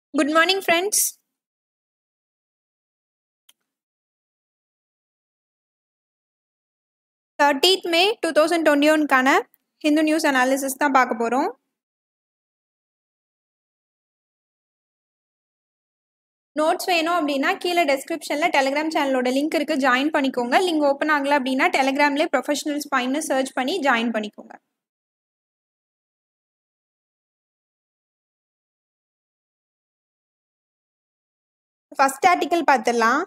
Good morning, friends. Thirtieth May two thousand twenty ஒன்க்கான Hindu news analysis தான் பார்க்க போகிறோம் நோட்ஸ் வேணும் அப்படின்னா கீழே டெஸ்கிரிப்ஷனில் டெலிகிராம் சேனலோட லிங்க் இருக்குது ஜாயின் பண்ணிக்கோங்க லிங்க் ஓப்பன் ஆகலை அப்படின்னா டெலிகிராம்லேயே ப்ரொஃபஷனல் ஸ்பைன்னு சர்ச் பண்ணி ஜாயின் பண்ணிக்கோங்க ஃபர்ஸ்ட் ஆர்டிக்கல் பார்த்துடலாம்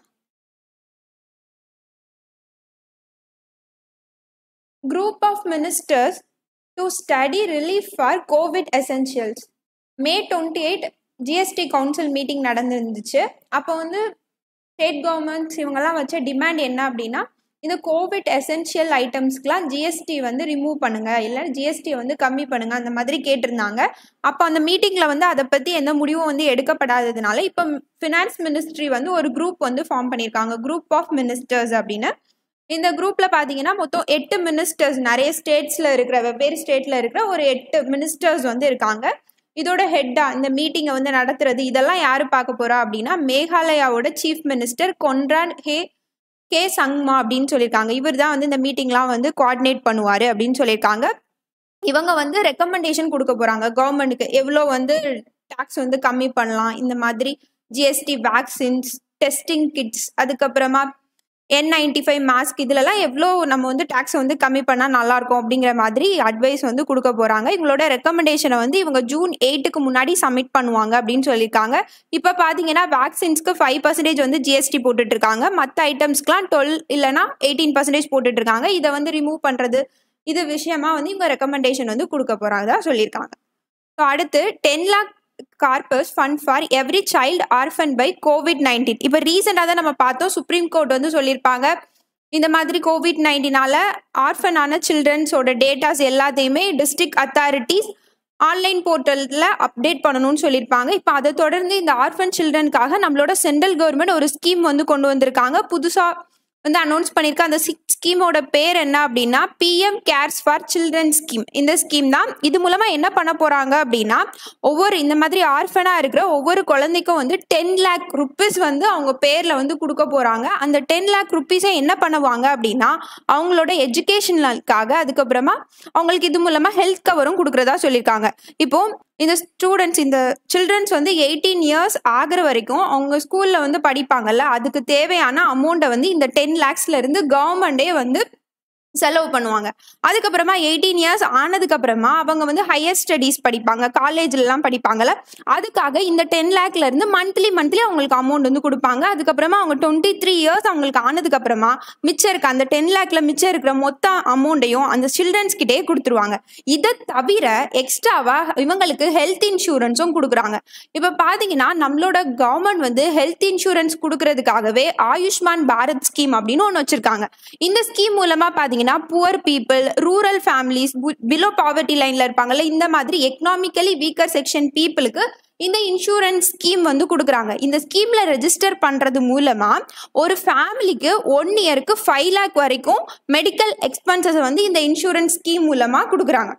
group of ministers to study relief for COVID essentials May twenty eight GST council meeting நடந்துருந்துச்சு அப்போ வந்து ஸ்டேட் கவர்மெண்ட்ஸ் இவங்கெல்லாம் வச்ச டிமாண்ட் என்ன அப்படின்னா இந்த கோவிட் எசென்ஷியல் ஐட்டம்ஸ்க்குலாம் ஜிஎஸ்டி வந்து ரிமூவ் பண்ணுங்க இல்லை ஜிஎஸ்டி வந்து கம்மி பண்ணுங்க அந்த மாதிரி கேட்டிருந்தாங்க அப்போ அந்த மீட்டிங்கில் வந்து அதை பற்றி எந்த முடிவும் வந்து எடுக்கப்படாததுனால இப்போ ஃபினான்ஸ் மினிஸ்ட்ரி வந்து ஒரு குரூப் வந்து ஃபார்ம் பண்ணியிருக்காங்க குரூப் ஆஃப் மினிஸ்டர்ஸ் அப்படின்னு இந்த குரூப்பில் பார்த்தீங்கன்னா மொத்தம் எட்டு மினிஸ்டர்ஸ் நிறைய ஸ்டேட்ஸில் இருக்கிற வெவ்வேறு ஸ்டேட்டில் இருக்கிற ஒரு எட்டு மினிஸ்டர்ஸ் வந்து இருக்காங்க இதோட ஹெட்டா இந்த மீட்டிங்கை வந்து நடத்துறது இதெல்லாம் யாரு பார்க்க போறா அப்படின்னா மேகாலயாவோட சீஃப் மினிஸ்டர் கொன்ரான் ஹே கே சங்மா அப்படின்னு சொல்லியிருக்காங்க இவர் தான் வந்து இந்த மீட்டிங்லாம் வந்து கோஆர்டினேட் பண்ணுவார் அப்படின்னு சொல்லியிருக்காங்க இவங்க வந்து ரெக்கமெண்டேஷன் கொடுக்க போறாங்க கவர்மெண்ட்டுக்கு எவ்வளோ வந்து டேக்ஸ் வந்து கம்மி பண்ணலாம் இந்த மாதிரி ஜிஎஸ்டி வேக்சின்ஸ் டெஸ்டிங் கிட்ஸ் அதுக்கப்புறமா என் நைன்டி ஃபைவ் மாஸ்க் இதுலலாம் எவ்வளோ நம்ம வந்து டேக்ஸை வந்து கம்மி பண்ணால் நல்லாயிருக்கும் அப்படிங்கிற மாதிரி அட்வைஸ் வந்து கொடுக்க போகிறாங்க இவங்களோட ரெக்கமெண்டேஷனை வந்து இவங்க ஜூன் எயிட்டுக்கு முன்னாடி சப்மிட் பண்ணுவாங்க அப்படின்னு சொல்லியிருக்காங்க இப்போ பார்த்தீங்கன்னா வேக்சின்ஸ்க்கு ஃபைவ் பர்சன்டேஜ் வந்து ஜிஎஸ்டி போட்டுட்ருக்காங்க மற்ற ஐட்டம்ஸ்க்குலாம் டுவெல் இல்லைனா எயிட்டீன் பர்சன்டேஜ் போட்டுட்ருக்காங்க இதை வந்து ரிமூவ் பண்ணுறது இது விஷயமா வந்து இவங்க ரெக்கமெண்டேஷன் வந்து கொடுக்க போகிறாங்க சொல்லியிருக்காங்க ஸோ அடுத்து ten lakh corpus fund for every child orphan by COVID nineteen இப்போ ரீசெண்டாக தான் நம்ம பார்த்தோம் சுப்ரீம் கோர்ட் வந்து சொல்லியிருப்பாங்க இந்த மாதிரி கோவிட் நைன்டீனால ஆர்ஃபனான சில்ட்ரன்ஸோட டேட்டாஸ் எல்லாத்தையுமே டிஸ்ட்ரிக்ட் அத்தாரிட்டிஸ் ஆன்லைன் போர்ட்டலில் அப்டேட் பண்ணணும்னு சொல்லியிருப்பாங்க இப்போ அதை தொடர்ந்து இந்த ஆர்ஃபன் சில்ட்ரனுக்காக நம்மளோட சென்ட்ரல் கவர்மெண்ட் ஒரு ஸ்கீம் வந்து கொண்டு வந்திருக்காங்க புதுசாக வந்து அனௌன்ஸ் பண்ணியிருக்க அந்த ஸ்கீமோட பேர் என்ன அப்படின்னா PM cares for children scheme இந்த ஸ்கீம் தான் இது மூலமாக என்ன பண்ண போகிறாங்க அப்படின்னா ஒவ்வொரு இந்த மாதிரி ஆர்ஃபனாக இருக்கிற ஒவ்வொரு குழந்தைக்கும் வந்து டென் லேக் ருப்பீஸ் வந்து அவங்க பேரில் வந்து கொடுக்க போகிறாங்க அந்த டென் லேக் ருப்பீஸை என்ன பண்ணுவாங்க அப்படின்னா அவங்களோட எஜுகேஷனுக்காக அதுக்கப்புறமா அவங்களுக்கு இது மூலமாக ஹெல்த் கவரும் கொடுக்குறதா சொல்லியிருக்காங்க இப்போ இந்த ஸ்டூடெண்ட்ஸ் இந்த சில்ட்ரன்ஸ் வந்து எயிட்டீன் இயர்ஸ் ஆகிற வரைக்கும் அவங்க ஸ்கூலில் வந்து படிப்பாங்கல்ல அதுக்கு தேவையான அமௌண்ட்டை வந்து இந்த டென் லேக்ஸ்ல இருந்து கவர்மெண்டே வந்து செலவு பண்ணுவாங்க அதுக்கப்புறமா எயிட்டீன் இயர்ஸ் ஆனதுக்கப்புறமா அவங்க வந்து ஹையர் ஸ்டடீஸ் படிப்பாங்க காலேஜ்லலாம் படிப்பாங்கல்ல அதுக்காக இந்த டென் லேக்ல இருந்து மந்த்லி மந்த்லி அவங்களுக்கு அமௌண்ட் வந்து கொடுப்பாங்க அதுக்கப்புறமா அவங்க டுவெண்ட்டி த்ரீ இயர்ஸ் அவங்களுக்கு ஆனதுக்கப்புறமா மிச்சம் இருக்க அந்த டென் லேக்ல மிச்சம் இருக்கிற மொத்த அமௌண்ட்டையும் அந்த சில்ட்ரன்ஸ் கிட்டே கொடுத்துருவாங்க இதை தவிர எக்ஸ்ட்ராவா இவங்களுக்கு ஹெல்த் இன்சூரன்ஸும் கொடுக்குறாங்க இப்போ பார்த்தீங்கன்னா நம்மளோட கவர்மெண்ட் வந்து ஹெல்த் இன்சூரன்ஸ் கொடுக்கறதுக்காகவே ஆயுஷ்மான் பாரத் ஸ்கீம் அப்படின்னு ஒன்று வச்சிருக்காங்க இந்த ஸ்கீம் மூலமா பார்த்தீங்கன்னா பார்த்தீங்கன்னா poor people rural families below poverty லைன்ல இருப்பாங்கல்ல இந்த மாதிரி எக்கனாமிக்கலி வீக்கர் செக்ஷன் பீப்புளுக்கு இந்த இன்சூரன்ஸ் ஸ்கீம் வந்து கொடுக்குறாங்க இந்த ஸ்கீம்ல ரெஜிஸ்டர் பண்றது மூலமா ஒரு ஃபேமிலிக்கு ஒன் இயருக்கு ஃபைவ் லேக் வரைக்கும் மெடிக்கல் எக்ஸ்பென்சஸ் வந்து இந்த இன்சூரன்ஸ் ஸ்கீம் மூலமா கொடுக்குறாங்க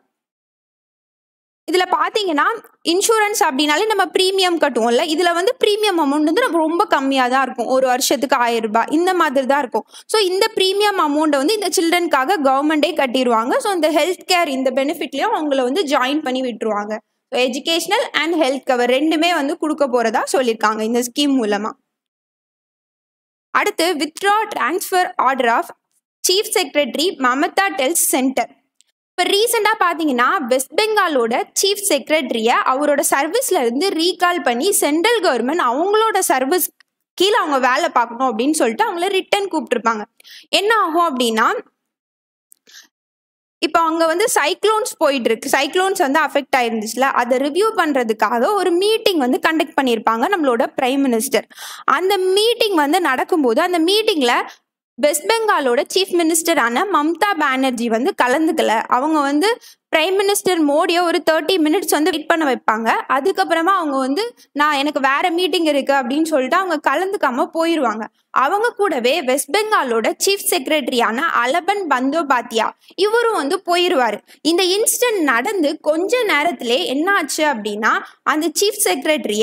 இதில் பார்த்தீங்கன்னா இன்சூரன்ஸ் அப்படின்னாலே நம்ம ப்ரீமியம் கட்டுவோம்ல இதில் வந்து ப்ரீமியம் அமௌண்ட் வந்து நம்ம ரொம்ப கம்மியாக தான் இருக்கும் ஒரு வருஷத்துக்கு ஆயிரம் ரூபாய் இந்த மாதிரி தான் இருக்கும் ஸோ இந்த ப்ரீமியம் அமௌண்ட்டை வந்து இந்த சில்ட்ரனுக்காக கவர்மெண்டே கட்டிடுவாங்க ஸோ இந்த ஹெல்த் கேர் இந்த பெனிஃபிட்லேயும் அவங்கள வந்து ஜாயின் பண்ணி விட்டுருவாங்க so educational and health cover ரெண்டுமே வந்து கொடுக்க போகிறதா சொல்லியிருக்காங்க இந்த ஸ்கீம் மூலமாக அடுத்து withdraw transfer order of chief secretary Mamata tells centre இப்போ ரீசெண்டாக பார்த்தீங்கன்னா வெஸ்ட் பெங்காலோட சீஃப் செக்ரட்டரியை அவரோட சர்வீஸ்ல இருந்து ரீகால் பண்ணி சென்ட்ரல் கவர்மெண்ட் அவங்களோட சர்வீஸ் கீழே அவங்க வேலை பார்க்கணும் அப்படின்னு சொல்லிட்டு அவங்கள ரிட்டர்ன் கூப்பிட்டுருப்பாங்க என்ன ஆகும் அப்படின்னா இப்போ அங்கே வந்து சைக்ளோன்ஸ் போயிட்டு இருக்கு சைக்ளோன்ஸ் வந்து அஃபெக்ட் ஆயிருந்துச்சுல அதை ரிவ்யூ பண்ணுறதுக்காக ஒரு மீட்டிங் வந்து கண்டக்ட் பண்ணியிருப்பாங்க நம்மளோட பிரைம் மினிஸ்டர் அந்த மீட்டிங் வந்து நடக்கும்போது அந்த மீட்டிங்கில் வெஸ்ட் பெங்காலோட சீஃப் மினிஸ்டரான மம்தா பானர்ஜி வந்து கலந்துக்கல அவங்க வந்து பிரைம் மினிஸ்டர் மோடியை ஒரு தேர்ட்டி மினிட்ஸ் வந்து வெயிட் பண்ண வைப்பாங்க அதுக்கப்புறமா அவங்க வந்து நான் எனக்கு வேற மீட்டிங் இருக்கு அப்படின்னு சொல்லிட்டு அவங்க கலந்துக்காம போயிடுவாங்க அவங்க கூடவே வெஸ்ட் பெங்காலோட சீஃப் செக்ரட்டரியான அலபன் பந்தோபாத்தியா இவரும் வந்து போயிடுவாரு இந்த இன்சிடென்ட் நடந்து கொஞ்ச நேரத்திலே என்ன ஆச்சு அப்படின்னா அந்த சீஃப் செக்ரட்டரிய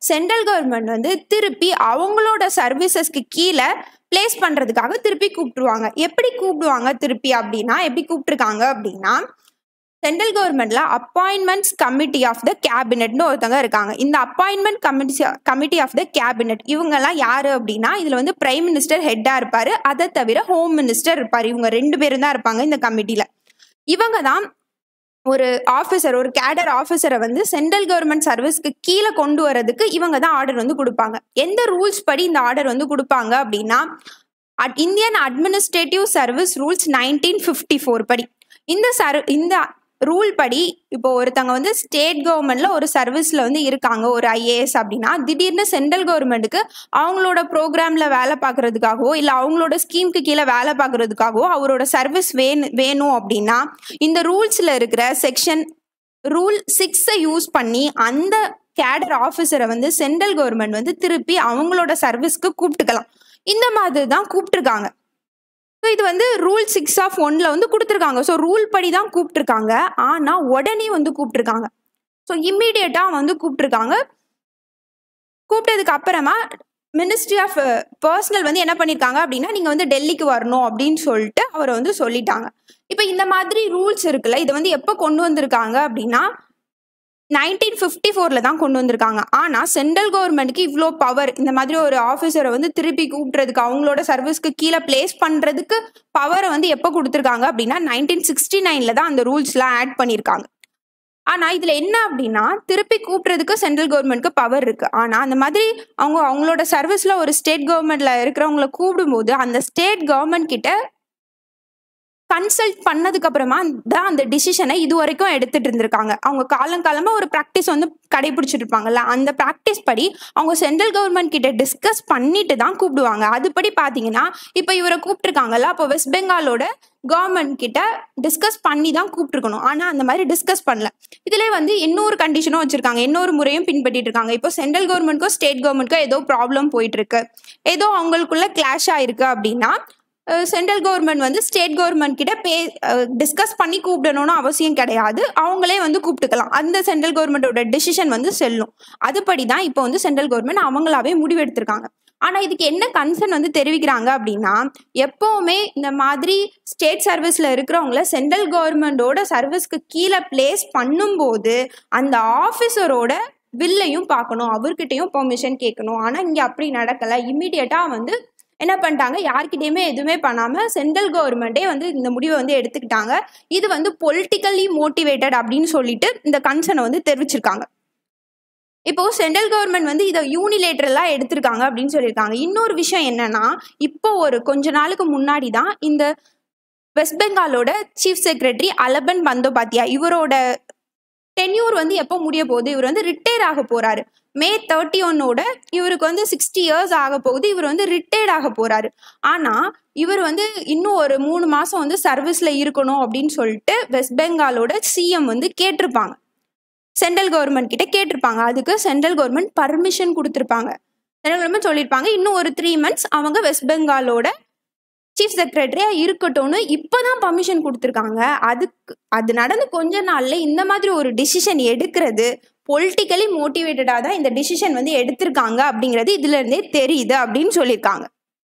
சென்ட்ரல் கவர்மெண்ட் வந்து திருப்பி அவங்களோட சர்வீசஸ்க்கு கீழே பிளேஸ் பண்ணுறதுக்காக திருப்பி கூப்பிட்டுருவாங்க எப்படி கூப்பிடுவாங்க திருப்பி அப்படின்னா எப்படி கூப்பிட்டுருக்காங்க அப்படின்னா சென்ட்ரல் கவர்மெண்ட்ல அப்பாயின்மெண்ட்ஸ் கமிட்டி ஆஃப் த கேபினெட்னு ஒருத்தவங்க இருக்காங்க இந்த appointment committee committee of the cabinet இவங்கெல்லாம் யாரு அப்படின்னா இதுல வந்து பிரைம் மினிஸ்டர் ஹெட்டா இருப்பாரு அதை தவிர ஹோம் மினிஸ்டர் இருப்பாரு இவங்க ரெண்டு பேரும் தான் இருப்பாங்க இந்த கமிட்டியில இவங்க தான் ஒரு ஆஃபீஸர் ஒரு கேடர் ஆஃபீஸரை வந்து சென்ட்ரல் கவர்மெண்ட் சர்வீஸ்க்கு கீழே கொண்டு வரதுக்கு இவங்க தான் ஆர்டர் வந்து கொடுப்பாங்க எந்த ரூல்ஸ் படி இந்த ஆர்டர் வந்து கொடுப்பாங்க அப்படின்னா Indian administrative service rules nineteen fifty four படி இந்த சர் இந்த ரூல் படி இப்போ ஒருத்தவங்க வந்து ஸ்டேட் கவர்மெண்ட்ல ஒரு சர்வீஸ்ல வந்து இருக்காங்க ஒரு ஐஏஎஸ் அப்படின்னா திடீர்னு சென்ட்ரல் கவர்மெண்ட்டுக்கு அவங்களோட ப்ரோக்ராம்ல வேலை பார்க்கறதுக்காகவோ இல்லை அவங்களோட ஸ்கீமுக்கு கீழே வேலை பார்க்கறதுக்காகவோ அவரோட சர்வீஸ் வேணும் வேணும் அப்படின்னா இந்த ரூல்ஸ்ல இருக்கிற செக்ஷன் ரூல் சிக்ஸை யூஸ் பண்ணி அந்த கேடர் ஆஃபீஸரை வந்து சென்ட்ரல் கவர்மெண்ட் வந்து திருப்பி அவங்களோட சர்வீஸ்க்கு கூப்பிட்டுக்கலாம் இந்த மாதிரி தான் கூப்பிட்டுருக்காங்க ஸோ இது வந்து ரூல் சிக்ஸ் ஆஃப் ஒன்ல வந்து கொடுத்துருக்காங்க ஸோ ரூல் படி தான் கூப்பிட்டுருக்காங்க ஆனால் உடனே வந்து கூப்பிட்டுருக்காங்க ஸோ இம்மீடியட்டாக வந்து கூப்பிட்டுருக்காங்க கூப்பிட்டதுக்கு அப்புறமா மினிஸ்ட்ரி ஆஃப் பர்சனல் வந்து என்ன பண்ணியிருக்காங்க அப்படின்னா நீங்கள் வந்து டெல்லிக்கு வரணும் அப்படின்னு சொல்லிட்டு அவரை வந்து சொல்லிட்டாங்க இப்போ இந்த மாதிரி ரூல்ஸ் இருக்குல்ல இதை வந்து எப்போ கொண்டு வந்திருக்காங்க அப்படின்னா நைன்டீன் ஃபிஃப்டி ஃபோரில் தான் கொண்டு வந்திருக்காங்க ஆனால் சென்ட்ரல் கவர்மெண்ட்டுக்கு இவ்வளோ பவர் இந்த மாதிரி ஒரு ஆஃபீஸரை வந்து திருப்பி கூப்பிட்றதுக்கு அவங்களோட சர்வீஸ்க்கு கீழே பிளேஸ் பண்ணுறதுக்கு பவரை வந்து எப்போ கொடுத்துருக்காங்க அப்படின்னா நைன்டீன் சிக்ஸ்டி நைனில் தான் அந்த ரூல்ஸ்லாம் ஆட் பண்ணியிருக்காங்க ஆனால் இதில் என்ன அப்படின்னா திருப்பி கூப்பிட்றதுக்கு சென்ட்ரல் கவர்மெண்ட்க்கு பவர் இருக்குது ஆனால் அந்த மாதிரி அவங்க அவங்களோட சர்வீஸில் ஒரு ஸ்டேட் கவர்மெண்ட்டில் இருக்கிறவங்கள கூப்பிடும்போது அந்த ஸ்டேட் கவர்மெண்ட் கிட்ட கன்சல்ட் பண்ணதுக்கு அப்புறமா தான் அந்த டிசிஷனை இது வரைக்கும் எடுத்துட்டு இருந்திருக்காங்க அவங்க காலங்காலமா ஒரு ப்ராக்டிஸ் வந்து கடைபிடிச்சிட்டு இருப்பாங்கல்ல அந்த ப்ராக்டிஸ் படி அவங்க சென்ட்ரல் கவர்மெண்ட் கிட்ட டிஸ்கஸ் பண்ணிட்டு தான் கூப்பிடுவாங்க அதுபடி பாத்தீங்கன்னா இப்போ இவரை கூப்பிட்டுருக்காங்கல்ல அப்போ வெஸ்ட் பெங்காலோட கவர்மெண்ட் கிட்ட டிஸ்கஸ் பண்ணி தான் கூப்பிட்டுருக்கணும் ஆனால் அந்த மாதிரி டிஸ்கஸ் பண்ணல இதில் வந்து இன்னொரு கண்டிஷனும் வச்சிருக்காங்க இன்னொரு முறையும் பின்பற்றிட்டு இருக்காங்க இப்போ சென்ட்ரல் கவர்மெண்ட்க்கோ ஸ்டேட் கவர்மெண்ட்க்கோ ஏதோ ப்ராப்ளம் போயிட்டு இருக்கு ஏதோ அவங்களுக்குள்ள கிளாஷ் ஆயிருக்கு அப்படின்னா சென்ட்ரல் கவர்மெண்ட் வந்து ஸ்டேட் கவர்மெண்ட் கிட்ட பே டிஸ்கஸ் பண்ணி கூப்பிடணும்னு அவசியம் கிடையாது அவங்களே வந்து கூப்பிட்டுக்கலாம் அந்த சென்ட்ரல் கவர்மெண்டோட டெசிஷன் வந்து செல்லும் அதுபடி தான் இப்போ வந்து சென்ட்ரல் கவர்மெண்ட் அவங்களாவே முடிவெடுத்திருக்காங்க ஆனால் இதுக்கு என்ன கன்சர்ன் வந்து தெரிவிக்கிறாங்க அப்படின்னா எப்போவுமே இந்த மாதிரி ஸ்டேட் சர்வீஸில் இருக்கிறவங்கள சென்ட்ரல் கவர்மெண்டோட சர்வீஸ்க்கு கீழே பிளேஸ் பண்ணும்போது அந்த ஆஃபீஸரோட வில்லையும் பார்க்கணும் அவர்கிட்டையும் பெர்மிஷன் கேட்கணும் ஆனால் இங்கே அப்படி நடக்கலை இம்மிடியட்டாக வந்து என்ன பண்ணிட்டாங்க யார்கிட்டயுமே எதுவுமே பண்ணாமல் சென்ட்ரல் கவர்மெண்ட்டே வந்து இந்த முடிவை வந்து எடுத்துக்கிட்டாங்க இது வந்து பொலிட்டிக்கலி மோட்டிவேட்டட் அப்படின்னு சொல்லிட்டு இந்த கன்சர்னை வந்து தெரிவிச்சிருக்காங்க இப்போ சென்ட்ரல் கவர்மெண்ட் வந்து இதை யூனிலேட்டரலாக எடுத்திருக்காங்க அப்படின்னு சொல்லியிருக்காங்க இன்னொரு விஷயம் என்னன்னா இப்போ ஒரு கொஞ்ச நாளுக்கு முன்னாடி தான் இந்த வெஸ்ட் பெங்காலோட சீஃப் செக்ரட்டரி அலபன் பந்தோபாத்தியா இவரோட டென்யூர் வந்து எப்போ முடிய போகுது இவர் வந்து ரிட்டையர் ஆக போறாரு மே தேர்ட்டி ஒன்னோட இவருக்கு வந்து சிக்ஸ்டி இயர்ஸ் ஆக போகுது இவர் வந்து ரிட்டையர்ட் ஆக போறாரு ஆனா இவர் வந்து இன்னும் ஒரு மூணு மாசம் வந்து சர்வீஸ்ல இருக்கணும் அப்படின்னு சொல்லிட்டு வெஸ்ட் பெங்காலோட சிஎம் வந்து கேட்டிருப்பாங்க சென்ட்ரல் கவர்மெண்ட் கிட்ட கேட்டிருப்பாங்க அதுக்கு சென்ட்ரல் கவர்மெண்ட் பர்மிஷன் கொடுத்துருப்பாங்க சென்ட்ரல் கவர்மெண்ட் சொல்லியிருப்பாங்க இன்னும் ஒரு த்ரீ மந்த்ஸ் அவங்க வெஸ்ட் பெங்காலோட சீஃப் செக்ரட்டரியா இருக்கட்டும்னு இப்போதான் பர்மிஷன் கொடுத்துருக்காங்க அதுக்கு அது நடந்து கொஞ்ச நாள்ல இந்த மாதிரி ஒரு டிசிஷன் எடுக்கிறது பொலிட்டிக்கலி மோட்டிவேட்டடாக தான் இந்த டிசிஷன் வந்து எடுத்திருக்காங்க அப்படிங்கிறது இதுல இருந்தே தெரியுது அப்படின்னு சொல்லியிருக்காங்க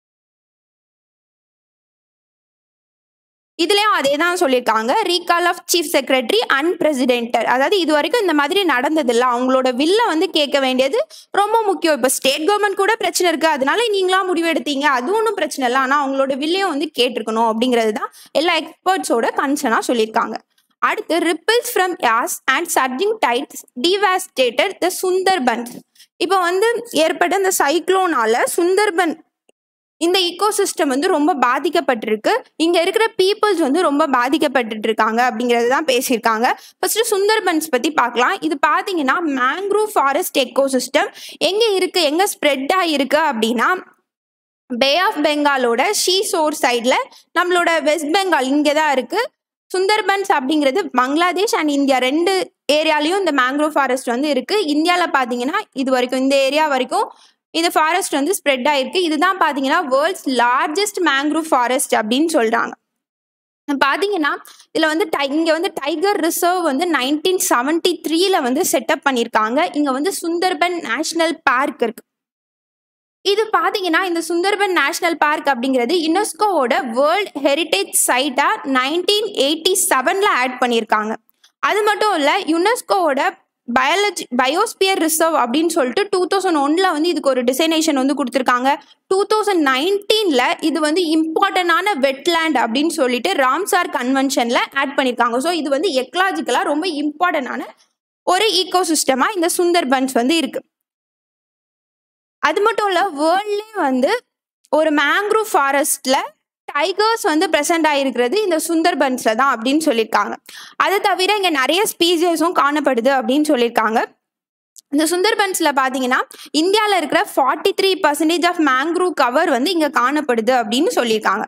இதுலயும் அதே தான் சொல்லியிருக்காங்க recall of chief secretary and பிரசிடென்டர் அதாவது இது வரைக்கும் இந்த மாதிரி நடந்ததில்ல அவங்களோட வில்ல வந்து கேட்க வேண்டியது ரொம்ப முக்கியம் இப்போ ஸ்டேட் கவர்மெண்ட் கூட பிரச்சனை இருக்கு அதனால நீங்களா முடிவு எடுத்தீங்க அது ஒன்றும் பிரச்சனை இல்லை ஆனால் அவங்களோட வில்லையும் வந்து கேட்டிருக்கணும் அப்படிங்கிறது தான் எல்லா எக்ஸ்பர்ட்ஸோட கன்சர்னாக சொல்லியிருக்காங்க அடுத்து ripples from Yaas and surging tides devastated the Sundarbans இப்போ வந்து ஏற்பட்ட இந்த சைக்ளோனால சுந்தர்பன் இந்த ஈகோசிஸ்டம் வந்து ரொம்ப பாதிக்கப்பட்டிருக்கு இங்க இருக்கிற பீப்புள்ஸ் வந்து ரொம்ப பாதிக்கப்பட்டுட்டு இருக்காங்க அப்படிங்கறது தான் பேசியிருக்காங்க ஃபர்ஸ்ட் சுந்தர்பன்ஸ் பத்தி பார்க்கலாம் இது பாத்தீங்கன்னா மேங்க்ரூவ் ஃபாரஸ்ட் எக்கோசிஸ்டம் எங்க இருக்கு எங்க ஸ்ப்ரெட் ஆயிருக்கு அப்படின்னா பே ஆஃப் பெங்காலோட ஷீ சோர் சைடில் நம்மளோட வெஸ்ட் பெங்கால் இங்கே தான் இருக்கு சுந்தர்பன்ஸ் அப்படிங்கிறது பங்களாதேஷ் அண்ட் இந்தியா ரெண்டு ஏரியாலையும் இந்த மேங்க்ரோவ் ஃபாரஸ்ட் வந்து இருக்கு இந்தியாவில் பார்த்தீங்கன்னா இது வரைக்கும் இந்த ஏரியா வரைக்கும் இந்த ஃபாரஸ்ட் வந்து ஸ்ப்ரெட் ஆயிருக்கு இதுதான் பார்த்தீங்கன்னா வேர்ல்ட்ஸ் லார்ஜஸ்ட் மேங்க்ரோவ் ஃபாரஸ்ட் அப்படின்னு சொல்றாங்க பார்த்தீங்கன்னா இதில் வந்து டை இங்கே வந்து டைகர் ரிசர்வ் வந்து நைன்டீன் செவன்டி த்ரீல வந்து செட்டப் பண்ணியிருக்காங்க இங்கே வந்து சுந்தர்பன் நேஷ்னல் பார்க் இருக்கு இது பார்த்தீங்கன்னா இந்த சுந்தர்பன் நேஷ்னல் பார்க் அப்படிங்கிறது யுனெஸ்கோவோட வேர்ல்ட் ஹெரிட்டேஜ் சைட்டாக நைன்டீன் எயிட்டி செவனில் ஆட் பண்ணியிருக்காங்க அது மட்டும் இல்லை யுனெஸ்கோவோட பயாலஜி பயோஸ்பியர் ரிசர்வ் அப்படின்னு சொல்லிட்டு டூ தௌசண்ட் ஒன்ல வந்து இதுக்கு ஒரு டிசைனேஷன் வந்து கொடுத்துருக்காங்க டூ தௌசண்ட் நைன்டீன்ல இது வந்து இம்பார்ட்டண்டான வெட்லேண்ட் அப்படின்னு சொல்லிட்டு ராம்சார் கன்வென்ஷன்ல ஆட் பண்ணியிருக்காங்க ஸோ இது வந்து எக்கலாஜிக்கலாக ரொம்ப இம்பார்ட்டண்டான ஒரு ஈகோ சிஸ்டமா இந்த சுந்தர்பன்ஸ் வந்து இருக்கு அது மட்டும் இல்லை வேர்ல்ட்லேயே வந்து ஒரு மேங்க்ரூவ் ஃபாரஸ்ட்ல டைகர்ஸ் வந்து ப்ரெசென்ட் ஆகிருக்கிறது இந்த சுந்தர்பன்ஸ்ல தான் அப்படின்னு சொல்லியிருக்காங்க அதை தவிர இங்கே நிறைய ஸ்பீசியஸும் காணப்படுது அப்படின்னு சொல்லியிருக்காங்க இந்த சுந்தர்பன்ஸ்ல பார்த்தீங்கன்னா இந்தியாவில் இருக்கிற forty three percentage of mangrove cover வந்து இங்கே காணப்படுது அப்படின்னு சொல்லியிருக்காங்க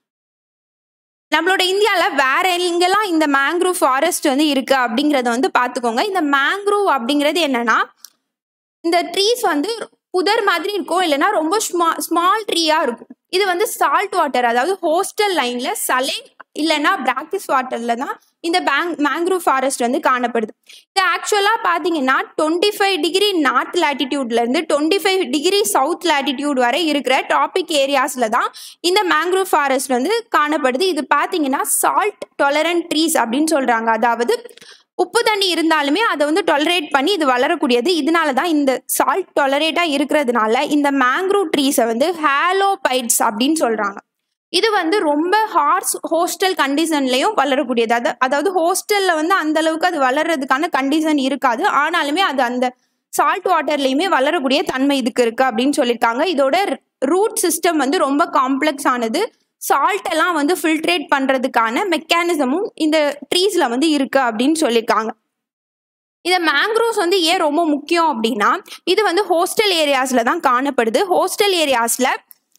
நம்மளோட இந்தியாவில் வேற எங்கெல்லாம் இந்த மேங்க்ரூவ் ஃபாரஸ்ட் வந்து இருக்கு அப்படிங்கிறத வந்து பார்த்துக்கோங்க இந்த மேங்க்ரூவ் அப்படிங்கிறது என்னன்னா இந்த ட்ரீஸ் வந்து புதர் மாதிரி இருக்கும் இல்லைன்னா ரொம்ப ஸ்மா ஸ்மால் ட்ரீயா இருக்கும் இது வந்து சால்ட் வாட்டர் அதாவது ஹோஸ்டல் லைன்ல சலைன் இல்லைன்னா பிராக்டிஸ் வாட்டர்ல தான் இந்த பேங் மேங்க்ரூவ் ஃபாரஸ்ட் வந்து காணப்படுது இது ஆக்சுவலாக பார்த்தீங்கன்னா டுவெண்ட்டி ஃபைவ் டிகிரி நார்த் லேட்டிடியூட்ல இருந்து twenty five degree south latitude வரை இருக்கிற டாபிக் ஏரியாஸ்ல தான் இந்த மேங்க்ரூவ் ஃபாரஸ்ட் வந்து காணப்படுது இது பார்த்தீங்கன்னா சால்ட் டொலரண்ட் ட்ரீஸ் அப்படின்னு சொல்றாங்க அதாவது உப்பு தண்ணி இருந்தாலுமே அதை வந்து டொலரேட் பண்ணி இது வளரக்கூடியது இதனால தான் இந்த சால்ட் டொலரேட்டாக இருக்கிறதுனால இந்த மேங்க்ரூவ் ட்ரீஸை வந்து ஹேலோபைட்ஸ் அப்படின்னு சொல்கிறாங்க இது வந்து ரொம்ப ஹார்ஸ் ஹோஸ்டல் கண்டிஷன்லையும் வளரக்கூடியது அது அதாவது ஹோஸ்டலில் வந்து அந்த அளவுக்கு அது வளர்றதுக்கான கண்டிஷன் இருக்காது ஆனாலுமே அது அந்த சால்ட் வாட்டர்லையுமே வளரக்கூடிய தன்மை இதுக்கு இருக்கு அப்படின்னு சொல்லியிருக்காங்க இதோட ரூட் சிஸ்டம் வந்து ரொம்ப காம்ப்ளெக்ஸ் ஆனது சால்ட் எல்லாம் வந்து ஃபில்ட்ரேட் பண்றதுக்கான மெக்கானிசமும் இந்த ட்ரீஸ்ல வந்து இருக்கு அப்படின்னு சொல்லியிருக்காங்க இந்த மேங்க்ரோவ்ஸ் வந்து ஏன் ரொம்ப முக்கியம் அப்படின்னா இது வந்து ஹோஸ்டல் ஏரியாஸ்ல தான் காணப்படுது ஹோஸ்டல் ஏரியாஸ்ல